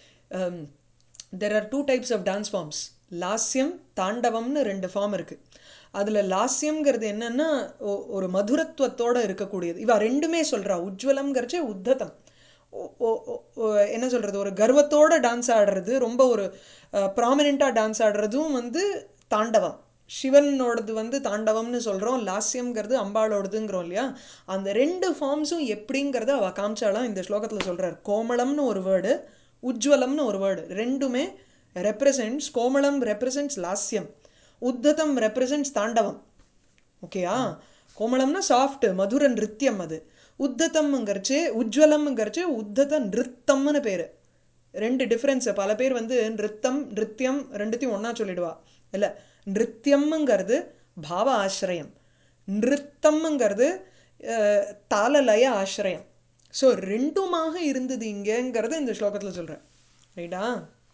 there are two types of dance forms லாஸ்யம் தாண்டவம்னு ரெண்டு ஃபார்ம் இருக்கு அதுல லாஸ்யம்ங்கிறது என்னன்னா ஒ- ஒரு மதுரத்துவத்தோட இருக்கக்கூடியது இவ ரெண்டுமே சொல்றா உஜ்வலம்ங்கிறச்சே உத்ததம் ஓ- ஓ- ஓ- ஓ- என்ன சொல்றது ஒரு கர்வத்தோட டான்ஸ் ஆடுறது ரொம்ப ஒரு ப்ராமினெண்டா டான்ஸ் ஆடுறதும் வந்து தாண்டவம் சிவனோடது வந்து தாண்டவம்னு சொல்றோம் லாஸ்யம்ங்கிறது அம்பாளோடதுங்கிறோம் இல்லையா அந்த ரெண்டு ஃபார்ம்ஸும் எப்படிங்கிறத அவ காமிச்சாலாம் இந்த ஸ்லோகத்துல சொல்றார் கோமளம்னு ஒரு வேர்டு உஜ்வலம்னு ஒரு வேர்டு ரெண்டுமே ரெப்ரசன்ட்ஸ் கோமளம் ரெப்ரசன்ட்ஸ் லாஸ்யம் உத்ததம் ரெப்ரசன்ட்ஸ் தாண்டவம் ஓகேயா கோமளம்னா சாஃப்ட் மதுர நிருத்தியம் அது உத்ததம்ங்கிறச்சு உஜ்வலம்ங்கிறச்சு உத்தத நிருத்தம்னு பேரு ரெண்டு டிஃப்ரென்ஸ் பல பேர் வந்து நிருத்தம் நிருத்தியம் ரெண்டுத்தையும் ஒண்ணா சொல்லிடுவா இல்ல நிருத்தியம்ங்கிறது பாவ ஆசிரயம் நிருத்தம்ங்கிறது அஹ், தாளலய ஆசிரயம் ஸோ ரெண்டுமாக இருந்தது இங்கங்கிறத இந்த ஸ்லோகத்துல சொல்றேன் ரைட்டா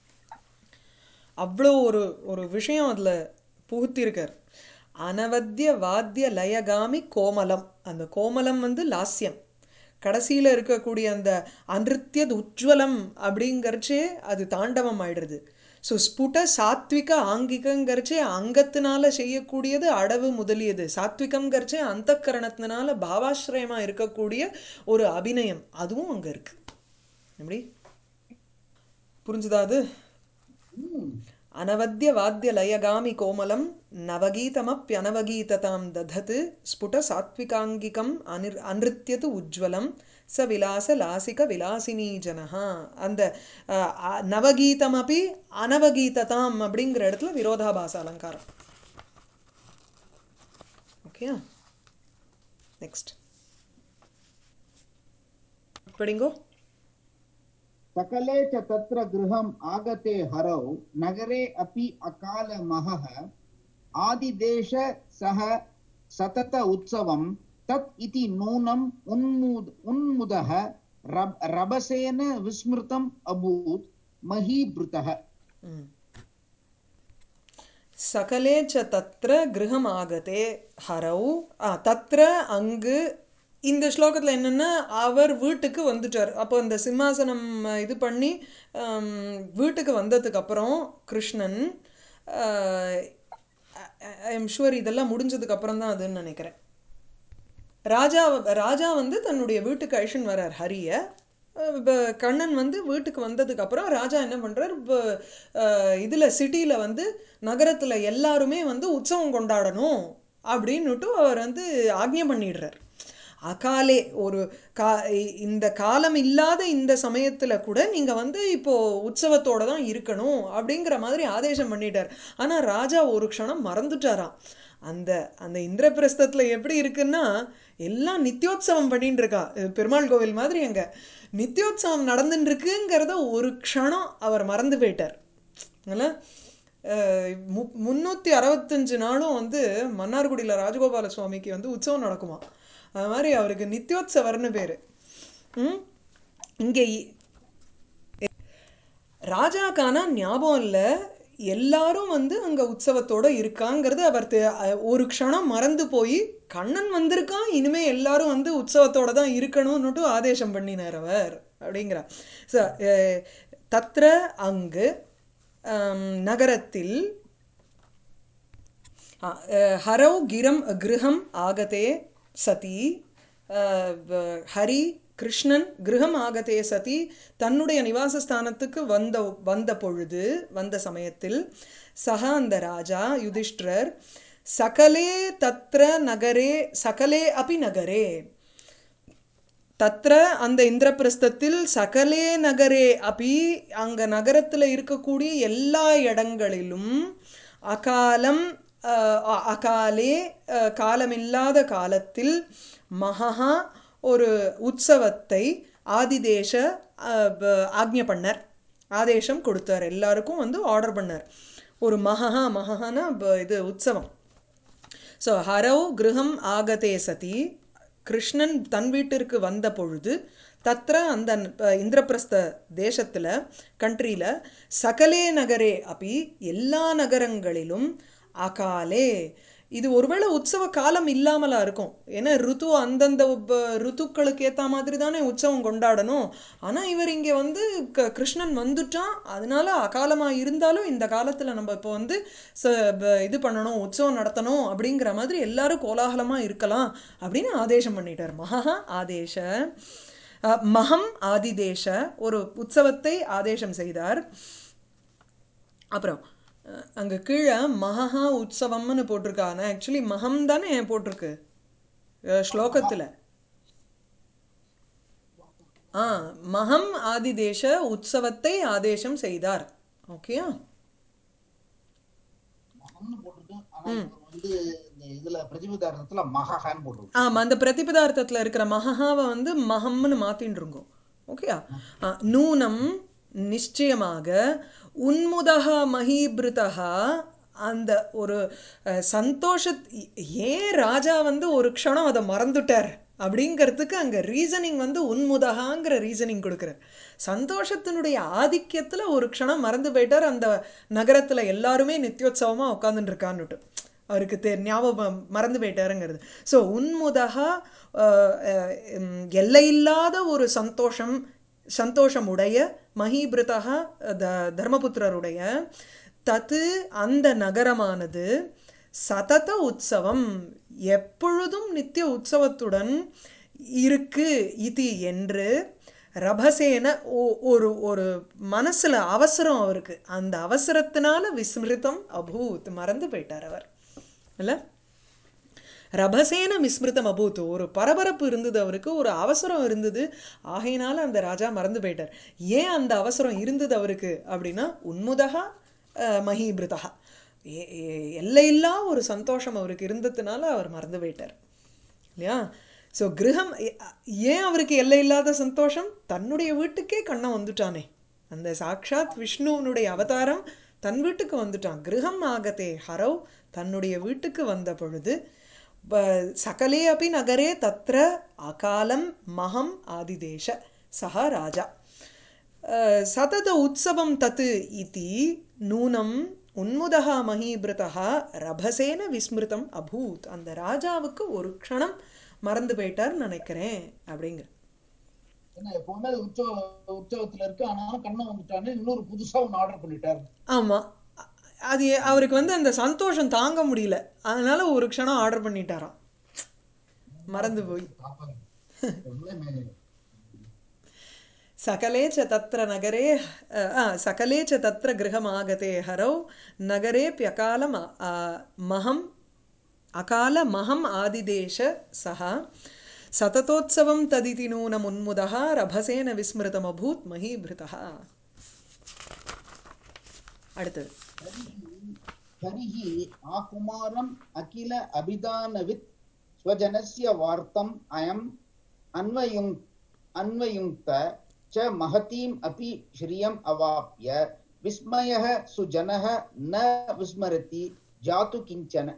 அவ்வளோ ஒரு ஒரு விஷயம் அதில் புகுத்திருக்கார் அனவத்திய வாத்திய லயகாமி கோமலம் அந்த கோமலம் வந்து லாஸ்யம் கடைசியில் இருக்கக்கூடிய அந்த அனிருத்தியது உஜ்வலம் அப்படிங்கறச்சே அது தாண்டவம் ஆயிடுறது ஸோ ஸ்புட சாத்விக ஆங்கிகங்கிறச்சே அங்கத்தினால செய்யக்கூடியது அடவு முதலியது சாத்விகம்ங்கிறச்சே அந்தக்கரணத்தினால பாவாசிரயமா இருக்கக்கூடிய ஒரு அபிநயம் அதுவும் அங்க இருக்கு எப்படி புரிஞ்சுதா அது ம் அனவத்திய வாத்திய லயகாமி கோமலம் நவகீதமப்யனவகீததாம் ததத் ஸ்புட சாத்விகாங்கிகம் அனிர் அனிருத்தியது உஜ்வலம் ச விலாச லாசிக விலாசினி ஜனஹா அந்த அஹ், அ- நவகீதமபி அனவகீததாம் அப்படிங்கிற இடத்துல விரோதாபாச அலங்காரம் ஓகே நெக்ஸ்ட் படிங்கோ सकले च तत्र गृहम् आगते हरौ नगरे अपि अकालमहः आदिदेश सह सतत उत्सवं तत् इति नूनम् उन्मूद उन्मुदः रब, रभसेन विस्मृतम् अभूत् महीभृतः ம். சகலே ச தத்ர கிரகம் ஆகதே ஹரௌ ஆ தத்ர அங்கு இந்த ஸ்லோகத்தில் என்னென்னா அவர் வீட்டுக்கு வந்துட்டார் அப்போ அந்த சிம்மாசனம் அஹ், இது பண்ணி ஆம், வீட்டுக்கு வந்ததுக்கு அப்புறம் கிருஷ்ணன் ஐ எம் ஷுவர் இதெல்லாம் முடிஞ்சதுக்கு அப்புறம் தான் அதுன்னு நினைக்கிறேன் ராஜா ராஜா வந்து தன்னுடைய வீட்டுக்கு அழிச்சுன்னு வரார் ஹரிய இப்போ கண்ணன் வந்து வீட்டுக்கு வந்ததுக்கு அப்புறம் ராஜா என்ன பண்ணுறார் இப்போ இதில் சிட்டியில் வந்து நகரத்தில் எல்லாருமே வந்து உற்சவம் கொண்டாடணும் அப்படின்னுட்டு அவர் வந்து ஆக்ஞை பண்ணிடுறார் அகாலே ஒரு கா இ- இந்த காலம் இல்லாத இந்த சமயத்தில் கூட நீங்கள் வந்து இப்போது உற்சவத்தோட தான் இருக்கணும் அப்படிங்கிற மாதிரி ஆதேசம் பண்ணிட்டார் ஆனால் ராஜா ஒரு க்ஷணம் மறந்துட்டாராம் அந்த அந்த இந்திரபிரஸ்தத்தில் எப்படி இருக்குன்னா எல்லாம் நித்தியோத்சவம் பண்ணிட்டு இருக்கா இது பெருமாள் கோவில் மாதிரி அங்கே நித்தியோத்சவம் நடந்துட்டு இருக்குங்கிறத ஒரு க்ஷணம் அவர் மறந்து போயிட்டார் அதனால அஹ், மு முந்நூற்றி அறுபத்தஞ்சு நாளும் வந்து மன்னார்குடியில் ராஜகோபால சுவாமிக்கு வந்து உற்சவம் நடக்குமா அது மாதிரி அவருக்கு நித்தியோத்சவர்னு பேர் ம் இங்கே ராஜாக்கான ஞாபகம் இல்லை எல்லாரும் வந்து அங்கே உற்சவத்தோட இருக்காங்கிறது அவர் தெ- அ- ஒரு க்ஷணம் மறந்து போய் கண்ணன் வந்திருக்கான் இனிமே எல்லாரும் வந்து உற்சவத்தோட தான் இருக்கணும்னுட்டு ஆதேசம் பண்ணினார் அவர் அப்படிங்கிறார் ஸோ தத்ர அங்கு ஆம், நகரத்தில் ஆ, அஹ், ஹரௌ கிரம் கிருஹம் ஆகதே சதி அஹ், வ- ஹரி கிருஷ்ணன் கிருஹம் ஆகதே சதி தன்னுடைய நிவாசஸ்தானத்துக்கு வந்த வந்த பொழுது வந்த சமயத்தில் சக அந்த ராஜா யுதிஷ்டிரர் சகலே தத்ர நகரே சகலே அபி நகரே தத்ர அந்த இந்திரபிரஸ்தத்தில் சகலே நகரே அபி அங்க நகரத்தில் இருக்கக்கூடிய எல்லா இடங்களிலும் அகாலம் அஹ், அ- அகாலே அஹ், காலமில்லாத காலத்தில் மகா ஒரு உற்சவத்தை ஆதிதேச அஹ், ப- ஆக்ஞை பண்ணார் ஆதேசம் கொடுத்தார் எல்லாருக்கும் வந்து ஆர்டர் பண்ணார் ஒரு மகா மகனா இது உற்சவம் ஸோ ஹரவ் கிருஹம் ஆகதே சதி கிருஷ்ணன் தன் வீட்டிற்கு வந்த பொழுது தத்ர அந்த அஹ், இந்திரபிரஸ்த தேசத்தில் கண்ட்ரியில் சகலே நகரே அப்படி எல்லா நகரங்களிலும் அகாலே இது ஒருவேளை உற்சவ காலம் இல்லாமலா இருக்கும் ஏன்னா ருத்து அந்தந்த உப்ப- ருத்துக்களுக்கு ஏற்ற மாதிரி தானே உற்சவம் கொண்டாடணும் ஆனால் இவர் இங்கே வந்து க கிருஷ்ணன் வந்துட்டான் அதனால அகாலமாக இருந்தாலும் இந்த காலத்தில் நம்ம இப்போ வந்து ச ப- இது பண்ணணும் உற்சவம் நடத்தணும் அப்படிங்கிற மாதிரி எல்லாரும் கோலாகலமாக இருக்கலாம் அப்படின்னு ஆதேசம் பண்ணிட்டார் மகா ஆதேச அஹ், மகம் ஆதிதேச ஒரு உற்சவத்தை ஆதேசம் செய்தார் அப்புறம் அஹ், அங்க கீழே மகா உற்சவம்னு போட்டிருக்கா ஆனால் ஆக்சுவலி மகம் தானே போட்டிருக்கு அஹ், ஸ்லோகத்துல ஆ மகம் ஆதிதேச உற்சவத்தை ஆதேசம் செய்தார் ஓகேயா மகம்னு போட்டிருக்கு ஆனா இவர் வந்து இந்த இதுல பிரதிபதாரணத்துல மகஹான்னு போட்டிருக்கு ஆமாம் அந்த பிரதிபதார்த்தத்தில் இருக்கிற மகாவை வந்து மகம்னு மாற்றின்னு இருக்கோம் ஓகேயா ஆ, நூனம் நிச்சயமாக உன்முதக மஹீபிருதா அந்த ஒரு அஹ், சந்தோஷ ஏன் ராஜா வந்து ஒரு க்ஷணம் அதை மறந்துட்டார் அப்படிங்கிறதுக்கு அங்கே ரீசனிங் வந்து உன்முதகாங்கிற ரீசனிங் கொடுக்குறார் சந்தோஷத்தினுடைய ஆதிக்கத்தில் ஒரு க்ஷணம் மறந்து போயிட்டார் அந்த நகரத்தில் எல்லாருமே நித்தியோத்சவமாக உட்காந்துட்டு இருக்கான்னுட்டு அவருக்கு தெ ஞாபகம் மறந்து போயிட்டாருங்கிறது ஸோ உன்முதகா அஹ், அஹ், உம், எல்லையில்லாத ஒரு சந்தோஷம் சந்தோஷமுடைய மஹீபிருதா த தர்மபுத்திரருடைய தத்து அந்த நகரமானது சதத உற்சவம் எப்பொழுதும் நித்திய உற்சவத்துடன் இருக்கு இது என்று ரபசேன ஒ- ஒரு ஒரு மனசுல அவசரம் அவருக்கு அந்த அவசரத்தினால விஸ்மிருதம் அபூத் மறந்து போயிட்டார் அவர் இல்ல ரபசேன விஸ்மிருதம் அபூத் ஒரு பரபரப்பு இருந்தது அவருக்கு ஒரு அவசரம் இருந்தது ஆகையினால அந்த ராஜா மறந்து போயிட்டார் ஏன் அந்த அவசரம் இருந்தது அவருக்கு அப்படின்னா உன்முதகா அஹ், மஹீபிருதா எ- எ- எல்லையில்லா ஒரு சந்தோஷம் அவருக்கு இருந்ததுனால அவர் மறந்து போயிட்டார் இல்லையா ஸோ கிரகம் எ- ஏன் அவருக்கு எல்லை இல்லாத சந்தோஷம் தன்னுடைய வீட்டுக்கே கண்ணன் வந்துட்டானே அந்த சாக்ஷாத் விஷ்ணுவனுடைய அவதாரம் தன் வீட்டுக்கு வந்துட்டான் கிரகம் ஆகத்தே ஹரவ் தன்னுடைய வீட்டுக்கு வந்த பொழுது ப- சகலே அப்படி நகரே தத்ர அகாலம் மகம் ஆதிதேஷ சஹ ராஜா அஹ், சதத உற்சவம் தத் இதி நூனம் உன்முதः மஹீபிருதः ரபசேன விஸ்மிருதம் அபூத் அந்த ராஜாவுக்கு ஒரு க்ஷணம் மறந்து போயிட்டார் நினைக்கிறேன் அப்படிங்கிற ஏன்னா எப்பவுமே அது உற்சவ உற்சவத்துல இருக்கு ஆனாலும் கண்ணன் வந்துட்டான்னு இன்னொரு புதுசா ஒன்று ஆர்டர் பண்ணிட்டாரு ஆமாம் அது ஏ- அவருக்கு வந்து அந்த சந்தோஷம் தாங்க முடியல அதனால ஒரு க்ஷணம் ஆர்டர் பண்ணிட்டாராம் மறந்து போய் பாப்பாரு எவ்வளவு மேலே सकले च तत्र नगरे अ, आ, सकले च तत्र गृहमागते हरौ नगरेऽप्यकालम आ, महम् अकालमहम् आदिदेश सः सततोत्सवं तदिति नूनमुन्मुदः रभसेन विस्मृतमभूत् महीभृतः அடுத்தது हरिः आकुमारम् अखिल अभिधानवित् स्वजनस्य वार्तम् अयम् अन्वयुङ् अन्वयुङ्क्त च महतीम् अपि श्रियम् अवाप्य विस्मयः सुजनः न विस्मरति जातु किञ्चन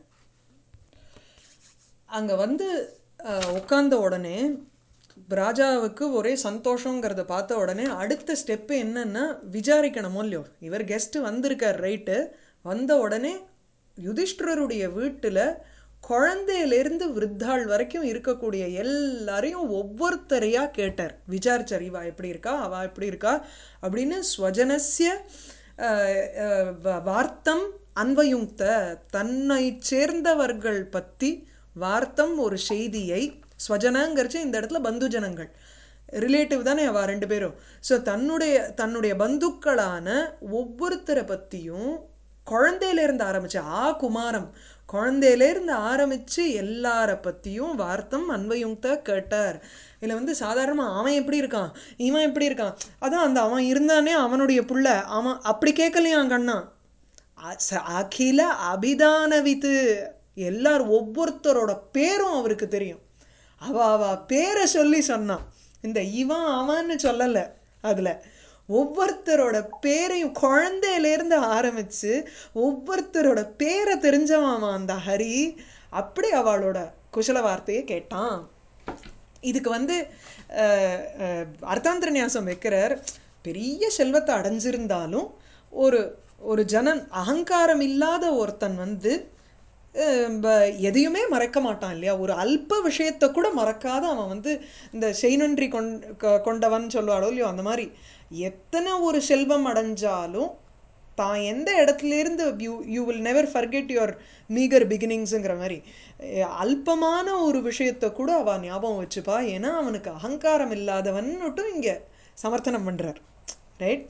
அங்கே வந்து அஹ், உட்கார்ந்த உடனே ராஜாவுக்கு ஒரே சந்தோஷங்கிறத பார்த்த உடனே அடுத்த ஸ்டெப்பு என்னன்னா விசாரிக்கணுமோ இல்லையோ இவர் கெஸ்ட்டு வந்திருக்கார் ரைட்டு வந்த உடனே யுதிஷ்டிரருடைய வீட்டில் குழந்தையிலேருந்து விருத்தாள் வரைக்கும் இருக்கக்கூடிய எல்லாரையும் ஒவ்வொருத்தரையா கேட்டார் விசாரிச்சார் இவா எப்படி இருக்கா அவா எப்படி இருக்கா அப்படின்னு ஸ்வஜனஸ்ய அஹ், அஹ், வ- வார்த்தம் அன்வயுக்த தன்னை சேர்ந்தவர்கள் பற்றி வார்த்தம் ஒரு செய்தியை ஸ்வஜனங்கிறச்சு இந்த இடத்துல பந்துஜனங்கள் ரிலேட்டிவ் தானே அவ ரெண்டு பேரும் ஸோ தன்னுடைய தன்னுடைய பந்துக்களான ஒவ்வொருத்தரை பற்றியும் குழந்தையிலேருந்து ஆரம்பிச்சு ஆ குமாரம் குழந்தையிலேருந்து ஆரம்பித்து எல்லார பற்றியும் வார்த்தம் அன்வயுக்த கேட்டார் இதில் வந்து சாதாரணமாக அவன் எப்படி இருக்கான் இவன் எப்படி இருக்கான் அதான் அந்த அவன் இருந்தானே அவனுடைய புள்ள அவன் அப்படி கேட்கலையாம் கண்ணா அ- ச- அகில அபிதானவித்து எல்லார் ஒவ்வொருத்தரோட பேரும் அவருக்கு தெரியும் அவ அவ பேரை சொல்லி சொன்னான் இந்த இவன் அவன்னு சொல்லலை அதில் ஒவ்வொருத்தரோட பேரையும் குழந்தையிலேருந்து ஆரம்பித்து ஒவ்வொருத்தரோட பேரை தெரிஞ்சவன் அவன் அந்த ஹரி அப்படி அவளோட குசல வார்த்தையை கேட்டான் இதுக்கு வந்து அஹ், அஹ், அர்த்தாந்திர நியாசம் வைக்கிறார் பெரிய செல்வத்தை அடைஞ்சிருந்தாலும் ஒரு ஒரு ஜனன் அகங்காரம் இல்லாத ஒருத்தன் வந்து அஹ், ப- எதையுமே மறக்க மாட்டான் இல்லையா ஒரு அல்ப விஷயத்தை கூட மறக்காத அவன் வந்து இந்த செய்நன்றி கொண் கொ- கொண்டவன் சொல்லுவாளோ இல்லையோ அந்த மாதிரி எத்தனை ஒரு செல்வம் அடைஞ்சாலும் தான் எந்த இடத்துல இருந்து you you will never forget your meagre பிகினிங்ஸுங்கிற மாதிரி அஹ் அல்பமான ஒரு விஷயத்தை கூட அவள் ஞாபகம் வச்சுப்பா ஏன்னா அவனுக்கு அகங்காரம் இல்லாதவன்னுட்டும் இங்கே சமர்த்தனம் பண்ணுறார் ரைட்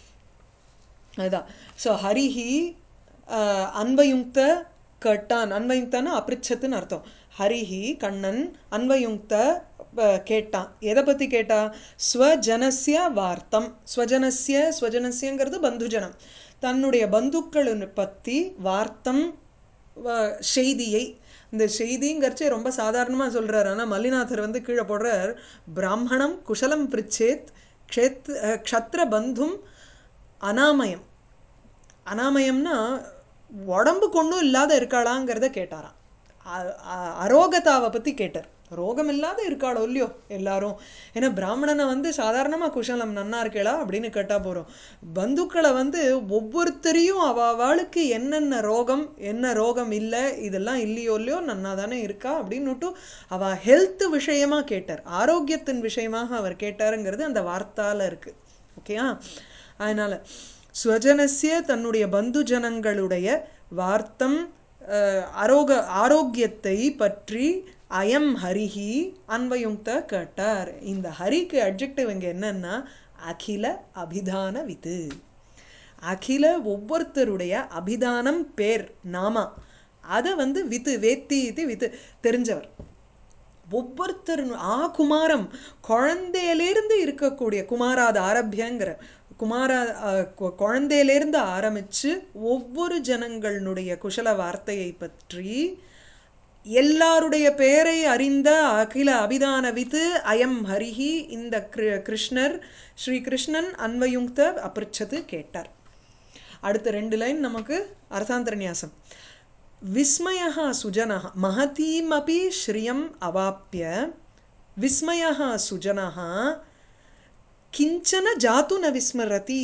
அதுதான் ஸோ ஹரிஹி அஹ், அன்வயுக்த கேட்டான் அன்வயுக்தன்னு அப்ரிச்சத்துன்னு அர்த்தம் ஹரிஹி கண்ணன் அன்வயுக்த அஹ், கேட்டான் எதை பற்றி கேட்டா ஸ்வஜனஸ்ய வார்த்தம் ஸ்வஜனஸ்ய ஸ்வஜனஸ்யங்கிறது பந்துஜனம் தன்னுடைய பந்துக்களை பற்றி வார்த்தம் வ- செய்தியை இந்த செய்திங்கிறச்சே ரொம்ப சாதாரணமாக சொல்கிறார் ஆனால் மல்லிநாதர் வந்து கீழே போடுறார் பிராமணம் குஷலம் பிரிச்சேத் க்ஷேத் அஹ், க்ஷத்ர பந்தும் அனாமயம் அனாமயம்னா உடம்பு கொண்டும் இல்லாத இருக்காளாங்கிறத கேட்டாராம் அ- அ- அரோகதாவை பற்றி கேட்டார் ரோகம் இல்லாத இருக்காளோ இல்லையோ எல்லாரும் ஏன்னா பிராமணனை வந்து சாதாரணமாக குஷலம் நன்னா இருக்கேளா அப்படின்னு கேட்டால் போகிறோம் பந்துக்களை வந்து ஒவ்வொருத்தரையும் அவ அவளுக்கு என்னென்ன ரோகம் என்ன ரோகம் இல்லை இதெல்லாம் இல்லையோ இல்லையோ நன்னா தானே இருக்கா அப்படின்னுட்டு அவ ஹெல்த் விஷயமா கேட்டார் ஆரோக்கியத்தின் விஷயமாக அவர் கேட்டாருங்கிறது அந்த வார்த்தால இருக்கு ஓகேயா அதனால ஸ்வஜனஸ்ய தன்னுடைய பந்து ஜனங்களுடைய வார்த்தம் அஹ், அரோக ஆரோக்கியத்தை பற்றி அயம் ஹரிஹி அன்வயுக்த கேட்டார் இந்த ஹரிக்கு அட்ஜெக்டிவ் இங்கே என்னன்னா அகில அபிதான வித்து அகில ஒவ்வொருத்தருடைய அபிதானம் பேர் நாமா அதை வந்து வித்து வேத்தி இது வித்து தெரிஞ்சவர் ஒவ்வொருத்தர் ஆ குமாரம் குழந்தையிலேருந்து இருக்கக்கூடிய குமாராத ஆரம்பியங்கிற குமாரா அஹ், கு- குழந்தையிலேருந்து ஆரம்பித்து ஒவ்வொரு ஜனங்களுடைய குஷல வார்த்தையை பற்றி எல்லாருடைய பெயரை அறிந்த அகில அபிதான வித்து அயம் ஹரிஹி இந்த கிரு- கிருஷ்ணர் ஸ்ரீ கிருஷ்ணன் அன்வயுக்த அபிருச்சது கேட்டார் அடுத்த ரெண்டு லைன் நமக்கு அர்த்தாந்தரநியாசம் விஸ்மயः சுஜனः महतीमपि श्रियम् अवाप्य विस्मयः सुजनः किञ्चन जातु न विस्मरति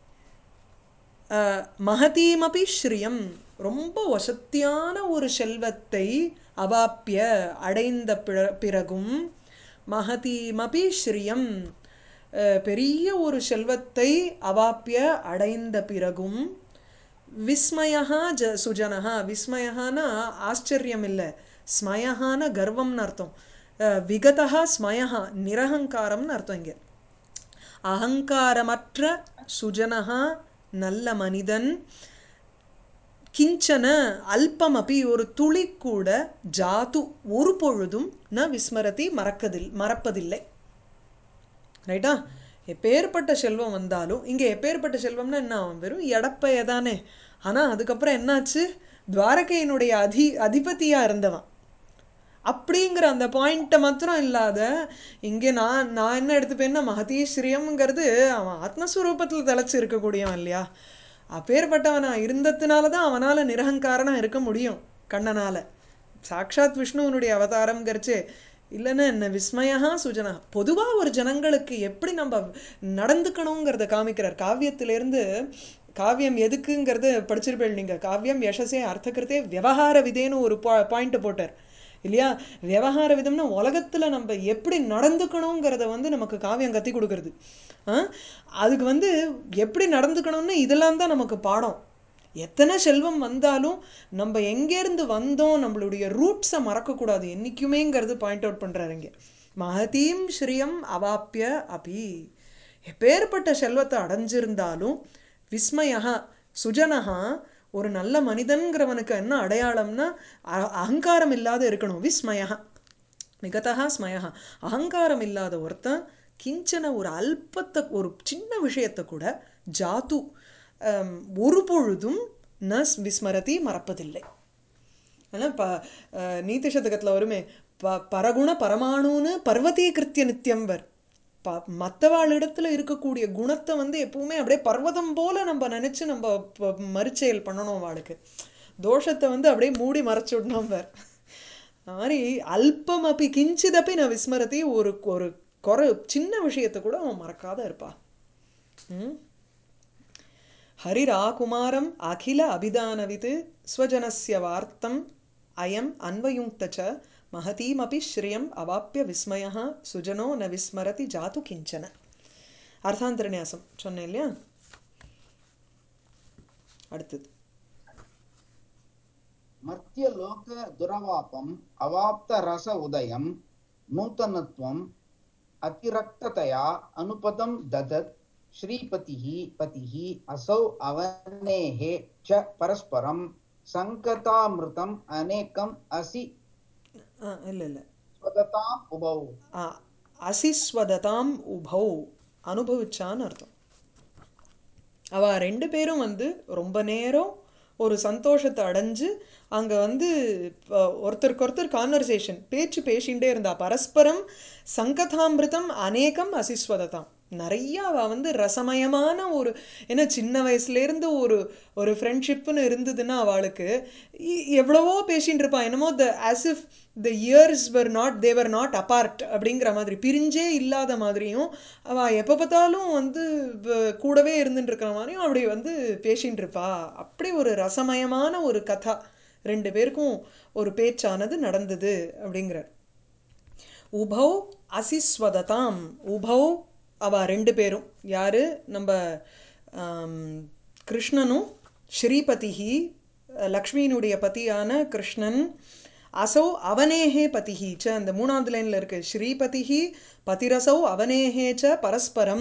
அஹ், மகதீமபி ஸ்ரீயம் ரொம்ப வசத்தியான ஒரு செல்வத்தை அவாப்பிய அடைந்த பிற- பிறகும் மகதீமபி ஸ்ரீயம் அஹ், பெரிய ஒரு செல்வத்தை அவாப்பிய அடைந்த பிறகும் விஸ்மயா ஜ சுஜனஹா விஸ்மயஹானா ஆச்சரியம் இல்லை ஸ்மயஹான கர்வம்னு அர்த்தம் அஹ், விகதா ஸ்மயஹா நிரகங்காரம்னு அர்த்தம் இங்கே அகங்காரமற்ற சுஜனஹா நல்ல மனிதன் கிஞ்சன அல்பமபி ஒரு துளி கூட ஜாது ஒரு பொழுதும் ந விஸ்மரதி மறக்கதில் மறப்பதில்லை ரைட்டா எப்பேற்பட்ட செல்வம் வந்தாலும் இங்கே எப்பேற்பட்ட செல்வம்னா என்ன அவன் வெறும் எடப்பைய தானே ஆனால் அதுக்கப்புறம் என்னாச்சு துவாரகையினுடைய அதி அதிபதியாக இருந்தவன் அப்படிங்கிற அந்த பாயிண்ட்டை மாத்திரம் இல்லாத இங்கே நான் நான் என்ன எடுத்துப்பேன்னா மகதீஸ்வரியம்ங்கிறது அவன் ஆத்மஸ்வரூபத்தில் தலைச்சு இருக்கக்கூடியவன் இல்லையா அப்பேற்பட்டவனா இருந்ததுனால தான் அவனால் நிரகங்காரனா இருக்க முடியும் கண்ணனால் சாக்ஷாத் விஷ்ணுவனுடைய அவதாரம்ங்கிறச்சே இல்லைன்னா என்ன விஸ்மயா சுஜனா பொதுவாக ஒரு ஜனங்களுக்கு எப்படி நம்ம நடந்துக்கணுங்கிறத காமிக்கிறார் காவியத்திலேருந்து காவியம் எதுக்குங்கிறது படிச்சிருப்பேள் நீங்கள் காவியம் யசஸே அர்த்தகிருத்தே விவகார விதேன்னு ஒரு பா பாயிண்ட்டை போட்டார் இல்லையா விவகார விதம்னா உலகத்தில் நம்ம எப்படி நடந்துக்கணுங்கிறத வந்து நமக்கு காவியம் கற்றுக் கொடுக்கறது ஆ? அதுக்கு வந்து எப்படி நடந்துக்கணும்னு இதெல்லாம் தான் நமக்கு பாடம் எத்தனை செல்வம் வந்தாலும் நம்ம எங்கேருந்து வந்தோம் நம்மளுடைய ரூட்ஸை மறக்கக்கூடாது என்றைக்குமேங்கிறது பாயிண்ட் அவுட் பண்ணுறாரு இங்கே மகதீம் ஸ்ரீயம் அவாப்பிய அபி எப்பேற்பட்ட செல்வத்தை அடைஞ்சிருந்தாலும் விஸ்மயா சுஜனஹா ஒரு நல்ல மனிதன்கிறவனுக்கு என்ன அடையாளம்னா அ- அகங்காரம் இல்லாத இருக்கணும் விஸ்மயா மிகதா ஸ்மயா அகங்காரம் இல்லாத ஒருத்தன் கிஞ்சன ஒரு அல்பத்தை ஒரு சின்ன விஷயத்தை கூட ஜாத்து ஹம், ஒரு பொழுதும் ந விஸ்மரதி மறப்பதில்லை ஆனால் ப அஹ், நீதி சதகத்தில் வருமே ப பரகுண பரமாணுன்னு பர்வதீகிருத்திய நித்தியம்பர் ப மற்றவாளிடத்துல இருக்கக்கூடிய குணத்தை வந்து எப்பவுமே அப்படியே பர்வதம் போல நம்ம நினச்சி நம்ம ப- மறுச்செயல் பண்ணணும் அவளுக்கு தோஷத்தை வந்து அப்படியே மூடி மறைச்சு விடணும் பார் அது மாதிரி அல்பம் அப்படி கிஞ்சிதப்பி நான் விஸ்மரதி ஒரு ஒரு குறை சின்ன விஷயத்தை கூட அவன் மறக்காத இருப்பா ம் ஹரிராகுமாரம் அகில அபிதானவித் ஸ்வஜனஸ்ய வார்த்தம் அயம் அன்வயுக்த ச மகதீமபி ஸ்ரீயம் அவாப்பிய விஸ்மயः சுஜனோ ந விஸ்மரதி ஜாது கிஞ்சன அர்த்தாந்தரநியாசம் சொன்னேன் இல்லையா அடுத்தது मर्त्यलोक दुरवापम् अवाप्त रस उदयं नूतनत्वम् अतिरक्ततया अनुपदं ददत् श्रीपतिः पतिः असौ अवनेः च परस्परं सङ्कतामृतम् अनेकम् असि ஆ இல்லை இல்லை स्वदताम् उभौ ஆ, அசிஸ்வததாம் உபௌ அனுபவிச்சான்னு அர்த்தம் அவ ரெண்டு பேரும் வந்து ரொம்ப நேரம் ஒரு சந்தோஷத்தை அடைஞ்சு அங்கே வந்து அஹ், ஒருத்தருக்கு ஒருத்தர் கான்வர்சேஷன் பேச்சு பேசிகிட்டே இருந்தா பரஸ்பரம் சங்கதாமிருதம் அநேகம் அசிஸ்வததாம் நிறைய அவ வந்து ரசமயமான ஒரு ஏன்னா சின்ன வயசுலேருந்து ஒரு ஒரு ஃப்ரெண்ட்ஷிப்னு இருந்ததுன்னா அவளுக்கு இ- எவ்வளவோ பேசின்னு இருப்பா என்னமோ the as if the years were not there not apart அப்படிங்கிற மாதிரி பிரிஞ்சே இல்லாத மாதிரியும் அவள் எப்போ பார்த்தாலும் வந்து வ- கூடவே இருந்துட்டு இருக்கிற மாதிரியும் அப்படி வந்து பேசின்னு இருப்பா அப்படி ஒரு ரசமயமான ஒரு கதா ரெண்டு பேருக்கும் ஒரு பேச்சானது நடந்தது அப்படிங்கிறார் உபௌ அசிஸ்வததாம் உபௌ அவ ரெண்டு பேரும் யாரு நம்ம ஆம், கிருஷ்ணனும் ஸ்ரீபதிஹி லக்ஷ்மியினுடைய பதியான கிருஷ்ணன் அசௌ அவனேஹே பதிஹி ச அந்த மூணாவது லைன்ல இருக்கு ஸ்ரீபதிஹி பதிரசௌ அவனேஹே ச பரஸ்பரம்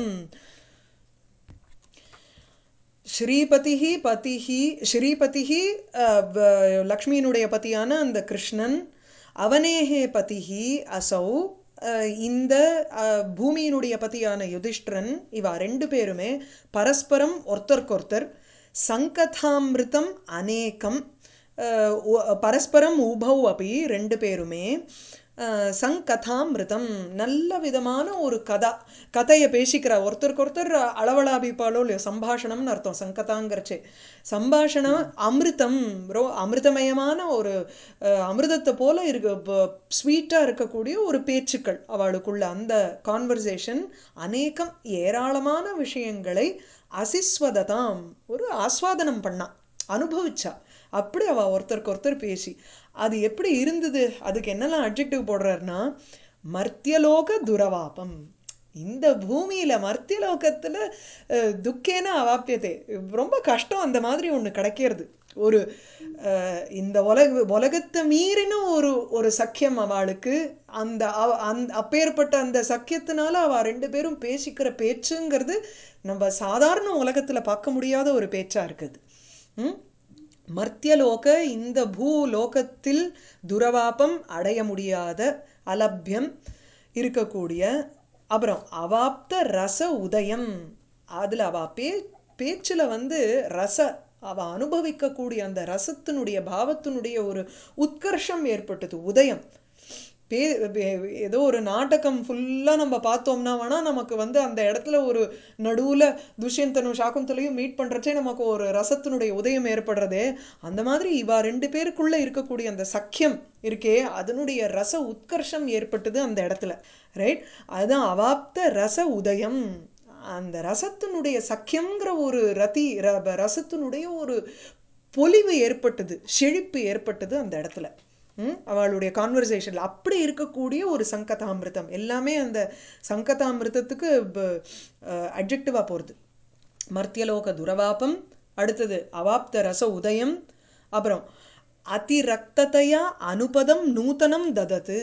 ஸ்ரீபதிஹி பதிஹி ஸ்ரீபதிஹி அஹ், வ- லக்ஷ்மியினுடைய பத்தியான அந்த கிருஷ்ணன் அவனேஹே பதிஹி அசௌ அஹ், இந்த அஹ், பூமியினுடைய பத்தியான யுதிஷ்டிரன் இவா ரெண்டு பேருமே பரஸ்பரம் ஒருத்தருக்கொருத்தர் சங்கதாமிருதம் அநேகம் அஹ், உ- பரஸ்பரம் உபௌ அப்படி ரெண்டு பேருமே அஹ், சங்கதாமிருதம் நல்ல விதமான ஒரு கதா கதையை பேசிக்கிற ஒருத்தருக்கு ஒருத்தர் அளவலாபிப்பாலோ இல்லையோ சம்பாஷணம்னு அர்த்தம் சங்கதாங்கிறச்சே சம்பாஷணம் அமிர்தம் ரோ அமிர்தமயமான ஒரு அஹ், அமிர்தத்தை போல இருக்க ஸ்வீட்டாக இருக்கக்கூடிய ஒரு பேச்சுக்கள் அவளுக்குள்ள அந்த கான்வர்சேஷன் அநேகம் ஏராளமான விஷயங்களை அசிஸ்வததாம் ஒரு ஆஸ்வாதனம் பண்ணா அனுபவிச்சா அப்படி அவ ஒருத்தருக்கு ஒருத்தர் பேசி அது எப்படி இருந்தது அதுக்கு என்னெல்லாம் அட்ஜெக்டிவ் போடுறாருன்னா மர்த்தியலோக துரவாபம் இந்த பூமியில மர்த்தியலோகத்துல அஹ், துக்கேன அவாப்பியதே ரொம்ப கஷ்டம் அந்த மாதிரி ஒண்ணு கிடைக்கிறது ஒரு அஹ், இந்த உலக உலகத்தை மீறின ஒரு ஒரு சக்கியம் அவளுக்கு அந்த அவ- அந்த அப்பேற்பட்ட அந்த சக்கியத்தினால அவ ரெண்டு பேரும் பேசிக்கிற பேச்சுங்கிறது நம்ம சாதாரண உலகத்துல பார்க்க முடியாத ஒரு பேச்சா இருக்குது ம் மர்த்தியலோக இந்த பூலோகத்தில் துரவாபம் அடைய முடியாத அலப்யம் இருக்கக்கூடிய அப்புறம் அவாப்த ரச உதயம் அதில் அவ பே பேச்சில் வந்து ரச அவ அனுபவிக்கக்கூடிய அந்த ரசத்தினுடைய பாவத்தினுடைய ஒரு உத்கர்ஷம் ஏற்பட்டது உதயம் பே பே- ஏதோ ஒரு நாடகம் ஃபுல்லாக நம்ம பார்த்தோம்னா வேணா நமக்கு வந்து அந்த இடத்துல ஒரு நடுவில் துஷ்யந்தனும் சாகுந்தலையும் மீட் பண்ணுறச்சே நமக்கு ஒரு ரசத்தினுடைய உதயம் ஏற்படுறதே அந்த மாதிரி இவா ரெண்டு பேருக்குள்ள இருக்கக்கூடிய அந்த சக்கியம் இருக்கே அதனுடைய ரச உத்கர்ஷம் ஏற்பட்டது அந்த இடத்துல ரைட் அதுதான் அவாப்த ரச உதயம் அந்த ரசத்தினுடைய சக்கியங்கிற ஒரு ரதி ர- ரசத்தினுடைய ஒரு பொலிவு ஏற்பட்டது செழிப்பு ஏற்பட்டது அந்த இடத்துல ம்? அவளுடைய கான்வர்சேஷனில் அப்படி இருக்கக்கூடிய ஒரு சங்கதாமிருதம் எல்லாமே அந்த சங்கதாமிருதத்துக்கு அட்ஜெக்டிவாக போகிறது மர்த்தியலோக துரவாபம் அடுத்தது அவாப்த ரச உதயம் அப்புறம் அதிரக்ததையா அனுபதம் நூதனம் ததது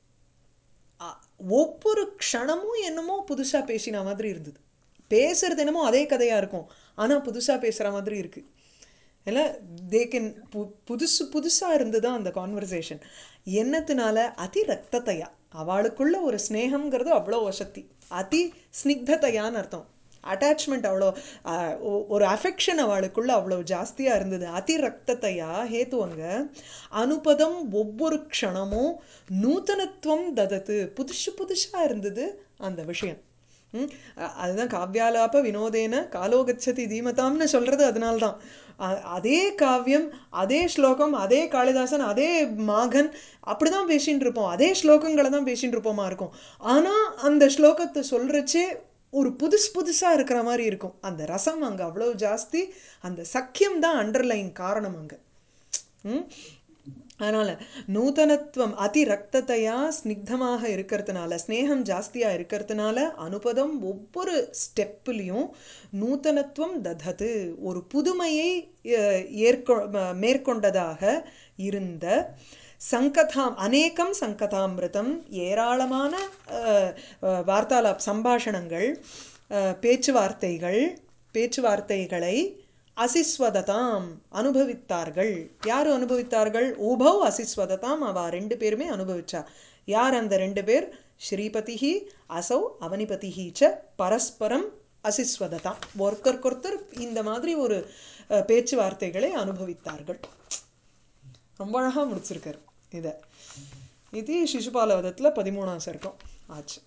அ- ஒவ்வொரு க்ஷணமும் என்னமோ புதுசா பேசின மாதிரி இருந்தது பேசுறது என்னமோ அதே கதையா இருக்கும் ஆனா புதுசா பேசுற மாதிரி இருக்கு இல்லை தே கேன் பு புதுசு புதுசா இருந்தது அந்த கான்வர்சேஷன் என்னத்தினால அதி ரக்தத்தையா அவளுக்குள்ள ஒரு ஸ்னேகம்ங்கிறது அவ்வளோ வசதி அதி ஸ்னிக்தத்தையான்னு அர்த்தம் அட்டாச்மெண்ட் அவ்வளோ ஆஹ், ஒ- ஒரு அஃபெக்ஷன் அவளுக்குள்ள அவ்வளோ ஜாஸ்தியாக இருந்தது அதி ரக்தத்தையா ஹேத்துவங்க அனுபதம் ஒவ்வொரு க்ஷணமும் நூத்தனத்துவம் ததத்து புதுசு புதுசாக இருந்தது அந்த விஷயம் ம், அ- அதுதான் காவ்யாலாப வினோதேன காலோகச்சதி தீமதாம்னு சொல்றது அதனால்தான் அ- அதே காவியம் அதே ஸ்லோகம் அதே காளிதாசன் அதே மாகன் அப்படிதான் பேசின்னு இருப்போம் அதே ஸ்லோகங்களை தான் பேசின்னு இருப்போமா இருக்கும் ஆனா அந்த ஸ்லோகத்தை சொல்றச்சே ஒரு புதுசு புதுசா இருக்கிற மாதிரி இருக்கும் அந்த ரசம் அங்க அவ்வளவு ஜாஸ்தி அந்த சக்கியம் தான் அண்டர்லைன் காரணம் அங்க ம் அதனால நூதனத்துவம் அதி ரக்தத்தையா ஸ்னிக்தமாக இருக்கிறதுனால ஸ்னேகம் ஜாஸ்தியா இருக்கிறதுனால அனுபதம் ஒவ்வொரு ஸ்டெப்லையும் நூதனத்துவம் ததது ஒரு புதுமையை அஹ், ஏற்கொ ம- மேற்கொண்டதாக இருந்த சங்கதாம் அநேகம் சங்கதாமிருதம் ஏராளமான அஹ், அஹ், வார்த்தாலாப் சம்பாஷணங்கள் அஹ், பேச்சுவார்த்தைகள் பேச்சுவார்த்தைகளை அசிஸ்வததாம் அனுபவித்தார்கள் யார் அனுபவித்தார்கள் உபவ் அசிஸ்வததாம் அவ ரெண்டு பேருமே அனுபவிச்சா யார் அந்த ரெண்டு பேர் ஸ்ரீபதிஹி அசௌ அவனிபதிஹி ச பரஸ்பரம் அசிஸ்வததாம் ஒருத்தருக்கொருத்தர் இந்த மாதிரி ஒரு அஹ், பேச்சுவார்த்தைகளை அனுபவித்தார்கள் ரொம்ப அழகா முடிச்சிருக்காரு இதை இது சிசுபாலவதத்தில் பதிமூணாம் சர்க்கம் ஆச்சு